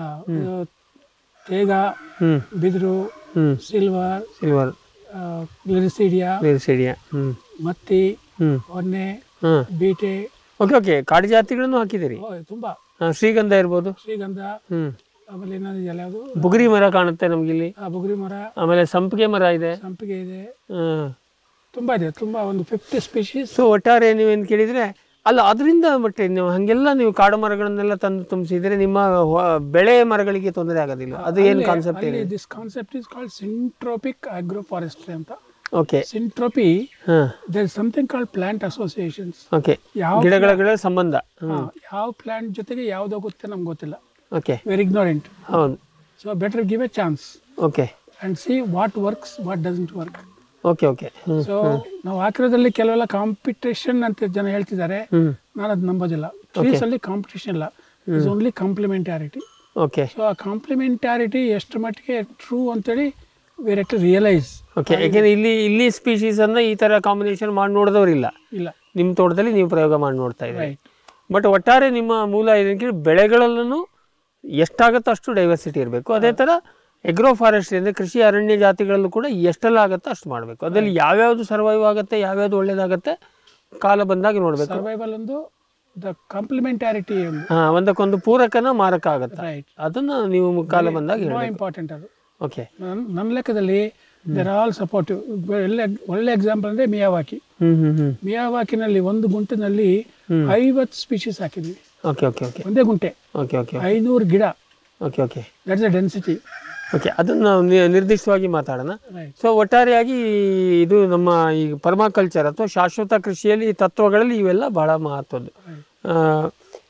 ತೇಗ ಹ್ಞೂ ಬಿದಿರು ಹ್ಞೂ ಸಿಲ್ವರ್ ಸಿಲ್ವರ್ ಗ್ಲಿರಿಸಿಡಿಯಾ ಲಿರಿಸಿಡಿಯಾ ಹ್ಞೂ ಮತ್ತಿ ಹ್ಞೂ ಹೊನ್ನೆ ಹಾಂ ಬೀಟೆ ಓಕೆ ಓಕೆ ಕಾಡು ಜಾತಿಗಳನ್ನು ಹಾಕಿದ್ದೀರಿ ಓ, ತುಂಬ ಹಾಂ ಶ್ರೀಗಂಧ ಇರ್ಬೋದು ಶ್ರೀಗಂಧ ಹ್ಞೂ ಆಮೇಲೆ ಇನ್ನೊಂದು ಇದೆಯಲ್ಲ ಯಾವುದು ಬುಗುರಿ ಮರ ಕಾಣುತ್ತೆ ನಮಗಿಲ್ಲಿ ಆ ಬುಗುರಿ ಮರ ಆಮೇಲೆ ಸಂಪಿಗೆ ಮರ ಇದೆ ಸಂಪಿಗೆ ಇದೆ ಹಾಂ ತುಂಬ ಇದೆ ತುಂಬ ಒಂದು ಫಿಫ್ಟಿ ಸ್ಪೀಶೀಸ್ ಸೊ ಒಟ್ಟಾರೆ ನೀವೇನು ಕೇಳಿದರೆ ಅಲ್ಲ ಅದರಿಂದ ಬಟ್ ನೀವು ಹಾಗೆಲ್ಲ ನೀವು ಕಾಡು ಮರಗಳನ್ನೆಲ್ಲ ತಂದು ತುಂಬಿಸಿದರೆ ನಿಮ್ಮ ಹೊ- ಬೆಳೆ ಮರಗಳಿಗೆ ತೊಂದರೆ ಆಗೋದಿಲ್ಲ ಅದು ಏನು ಕಾನ್ಸೆಪ್ಟ್ ಅಲ್ಲಿ ಇದೆ this concept is called syntropic agroforestry ಅಂತ ಓಕೆ ಸಿಂಟ್ರೋಪಿ ಹಾಂ there is something called plant associations okay ಯಾವ ಗಿಡಗಳ ಗಿಡ ಸಂಬಂಧ ಹ್ಞೂ ಯಾವ ಪ್ಲಾಂಟ್ ಜೊತೆಗೆ ಯಾವ್ದು ಹೋಗುತ್ತೆ ನಮ್ಗೆ ಗೊತ್ತಿಲ್ಲ ಓಕೆ ವೆರಿ ಇಗ್ನೋರೆಂಟ್ ಹೌದು so better give a chance okay and see what works what doesn't work okay okay hmm so ನಾವು ಹಾಕಿರೋದ್ರಲ್ಲಿ ಕೆಲವೆಲ್ಲ ಕಾಂಪಿಟೇಷನ್ ಅಂತ ಜನ ಹೇಳ್ತಿದ್ದಾರೆ ಹ್ಞೂ ನಾನು ಅದು ನಂಬೋದಿಲ್ಲ ಟ್ರೀಸ್ ಅಲ್ಲಿ ಕಾಂಪಿಟೇಷನ್ ಇಲ್ಲ is only complementarity okay so ಆ ಕಾಂಪ್ಲಿಮೆಂಟಾರಿಟಿ ಎಷ್ಟು ಮಟ್ಟಿಗೆ ಟ್ರೂ ಅಂತೇಳಿ ವೇರ್ ಟು ರಿಯಲೈಸ್ ಓಕೆ ಯಾಕೆಂದ್ರೆ ಇಲ್ಲಿ ಇಲ್ಲಿ ಸ್ಪೀಶೀಸನ್ನು ಈ ಥರ ಕಾಂಬಿನೇಷನ್ ಮಾಡಿ ನೋಡಿದವರಿಲ್ಲ ಇಲ್ಲ ನಿಮ್ಮ ತೋಟದಲ್ಲಿ ನೀವು ಪ್ರಯೋಗ ಮಾಡಿ ನೋಡ್ತಾ ಇದ್ದೀರಿ ರೈಟ್ ಬಟ್ ಒಟ್ಟಾರೆ ನಿಮ್ಮ ಮೂಲ ಇದಕ್ಕೆ ಬೆಳೆಗಳಲ್ಲೂ ಎಷ್ಟಾಗುತ್ತೋ ಅಷ್ಟು ಡೈವರ್ಸಿಟಿ ಇರಬೇಕು ಅದೇ ಥರ ಎಗ್ರೋ ಫಾರೆಸ್ಟ್ರಿ ಅಂದರೆ ಕೃಷಿ ಅರಣ್ಯ ಜಾತಿಗಳಲ್ಲೂ ಕೂಡ ಎಷ್ಟೆಲ್ಲ ಆಗುತ್ತೋ ಅಷ್ಟು ಮಾಡಬೇಕು ಅದರಲ್ಲಿ ಯಾವ್ಯಾವುದು ಸರ್ವೈವ್ ಆಗುತ್ತೆ ಯಾವ್ಯಾವುದು ಒಳ್ಳೇದಾಗುತ್ತೆ ಕಾಲ ಬಂದಾಗ ನೋಡಬೇಕು ಸರ್ವೈವಲ್ ಒಂದು ದ ಕಾಂಪ್ಲಿಮೆಂಟಾರಿಟಿ ಒಂದು ಹಾಂ ಒಂದಕ್ಕೊಂದು ಪೂರಕನ ಮಾರಕ ಆಗುತ್ತೆ ರೈಟ್ ಅದನ್ನು ನೀವು ಕಾಲ ಬಂದಾಗ ತುಂಬಾ ಹೇಳಬೇಕು ಇಂಪಾರ್ಟೆಂಟ್ ಅದು ಓಕೆ ನನ್ನ ನನ್ನ ಲೆಕ್ಕದಲ್ಲಿ ದೇರ್ ಆಲ್ ಸಪೋರ್ಟಿವ್ ಒಳ್ಳೆ ಒಳ್ಳೆ ಎಕ್ಸಾಂಪಲ್ ಅಂದರೆ ಮಿಯಾವಾಕಿ ಹ್ಞೂ ಹ್ಞೂ ಹ್ಞೂ ಮಿಯಾವಾಕಿನಲ್ಲಿ ಒಂದು ಗುಂಟಿನಲ್ಲಿ ಐವತ್ತು ಸ್ಪೀಶೀಸ್ ಹಾಕಿದ್ವಿ ಓಕೆ ಓಕೆ ಓಕೆ ಒಂದೇ ಗುಂಟೆ ಓಕೆ ಓಕೆ ಐನೂರು ಗಿಡ okay okay that's uh density okay ಅದನ್ನು ನಾವು ನಿ- ನಿರ್ದಿಷ್ಟವಾಗಿ ಮಾತಾಡೋಣ ರೈಟ್ ಸೊ ಒಟ್ಟಾರೆಯಾಗಿ ಇದು ನಮ್ಮ ಈ ಪರ್ಮಾಕಲ್ಚರ್ ಅಥವಾ ಶಾಶ್ವತ ಕೃಷಿಯಲ್ಲಿ ಈ ತತ್ವಗಳಲ್ಲಿ ಇವೆಲ್ಲ ಬಹಳ ಮಹತ್ವದ್ದು ಆ,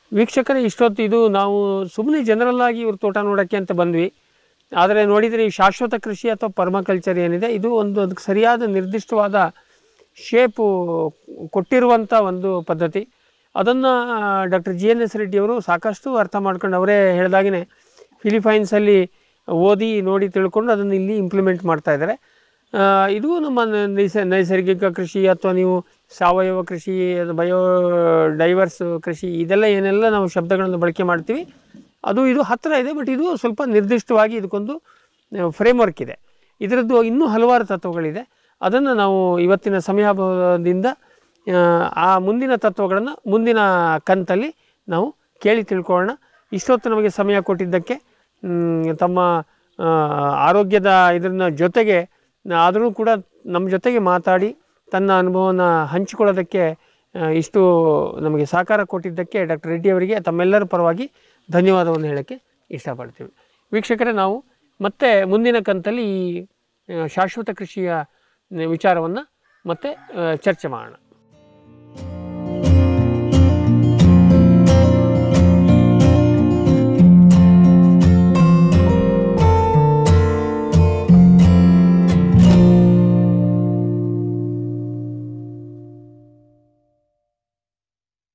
ವೀಕ್ಷಕರೇ ಇಷ್ಟೊತ್ತು ಇದು ನಾವು ಸುಮ್ಮನೆ ಜನರಲ್ ಆಗಿ ಇವ್ರ ತೋಟ ನೋಡೋಕ್ಕೆ ಅಂತ ಬಂದ್ವಿ ಆದರೆ ನೋಡಿದರೆ ಈ ಶಾಶ್ವತ ಕೃಷಿ ಅಥವಾ ಪರ್ಮಕಲ್ಚರ್ ಏನಿದೆ ಇದು ಒಂದು ಅದಕ್ಕೆ ಸರಿಯಾದ ನಿರ್ದಿಷ್ಟವಾದ ಶೇಪು ಕೊಟ್ಟಿರುವಂಥ ಒಂದು ಪದ್ಧತಿ ಅದನ್ನು ಡಾಕ್ಟರ್ ಜಿ ಎನ್ ಎಸ್ ರೆಡ್ಡಿಯವರು ಸಾಕಷ್ಟು ಅರ್ಥ ಮಾಡ್ಕೊಂಡು ಅವರೇ ಹೇಳಿದಾಗೇ ಫಿಲಿಪೈನ್ಸಲ್ಲಿ ಓದಿ ನೋಡಿ ತಿಳ್ಕೊಂಡು ಅದನ್ನು ಇಲ್ಲಿ ಇಂಪ್ಲಿಮೆಂಟ್ ಮಾಡ್ತಾ ಇದ್ದಾರೆ ಆ, ಇದು ನಮ್ಮ ನ- ನೈಸ ನೈಸರ್ಗಿಕ ಕೃಷಿ ಅಥವಾ ನೀವು ಸಾವಯವ ಕೃಷಿ ಬಯೋ ಡೈವರ್ಸ್ ಕೃಷಿ ಇದೆಲ್ಲ ಏನೆಲ್ಲ ನಾವು ಶಬ್ದಗಳನ್ನು ಬಳಕೆ ಮಾಡ್ತೀವಿ ಅದು ಇದು ಹತ್ತಿರ ಇದೆ ಬಟ್ ಇದು ಸ್ವಲ್ಪ ನಿರ್ದಿಷ್ಟವಾಗಿ ಇದಕ್ಕೊಂದು ಫ್ರೇಮ್ವರ್ಕ್ ಇದೆ ಇದರದ್ದು ಇನ್ನೂ ಹಲವಾರು ತತ್ವಗಳಿದೆ ಅದನ್ನು ನಾವು ಇವತ್ತಿನ ಸಮಯಾಭಾವದಿಂದ ಆ, ಆ ಮುಂದಿನ ತತ್ವಗಳನ್ನು ಮುಂದಿನ ಕಂತಲ್ಲಿ ನಾವು ಕೇಳಿ ತಿಳ್ಕೊಳ್ಳೋಣ ಇಷ್ಟೊತ್ತು ನಮಗೆ ಸಮಯ ಕೊಟ್ಟಿದ್ದಕ್ಕೆ ಮ್, ತಮ್ಮ ಆ, ಆರೋಗ್ಯದ ಇದನ್ನ ಜೊತೆಗೆ ಆದರೂ ಕೂಡ ನಮ್ಮ ಜೊತೆಗೆ ಮಾತಾಡಿ ತನ್ನ ಅನುಭವನ ಹಂಚಿಕೊಳ್ಳೋದಕ್ಕೆ ಆ, ಇಷ್ಟು ನಮಗೆ ಸಹಕಾರ ಕೊಟ್ಟಿದ್ದಕ್ಕೆ ಡಾಕ್ಟರ್ ರೆಡ್ಡಿ ಅವರಿಗೆ ತಮ್ಮೆಲ್ಲರ ಪರವಾಗಿ ಧನ್ಯವಾದವನ್ನು ಹೇಳೋಕ್ಕೆ ಇಷ್ಟಪಡ್ತೀವಿ ವೀಕ್ಷಕರೇ ನಾವು ಮತ್ತೆ ಮುಂದಿನ ಕಂತಲ್ಲಿ ಈ ಆ, ಶಾಶ್ವತ ಕೃಷಿಯ ವಿಚಾರವನ್ನು ಮತ್ತೆ ಆ, ಚರ್ಚೆ ಮಾಡೋಣ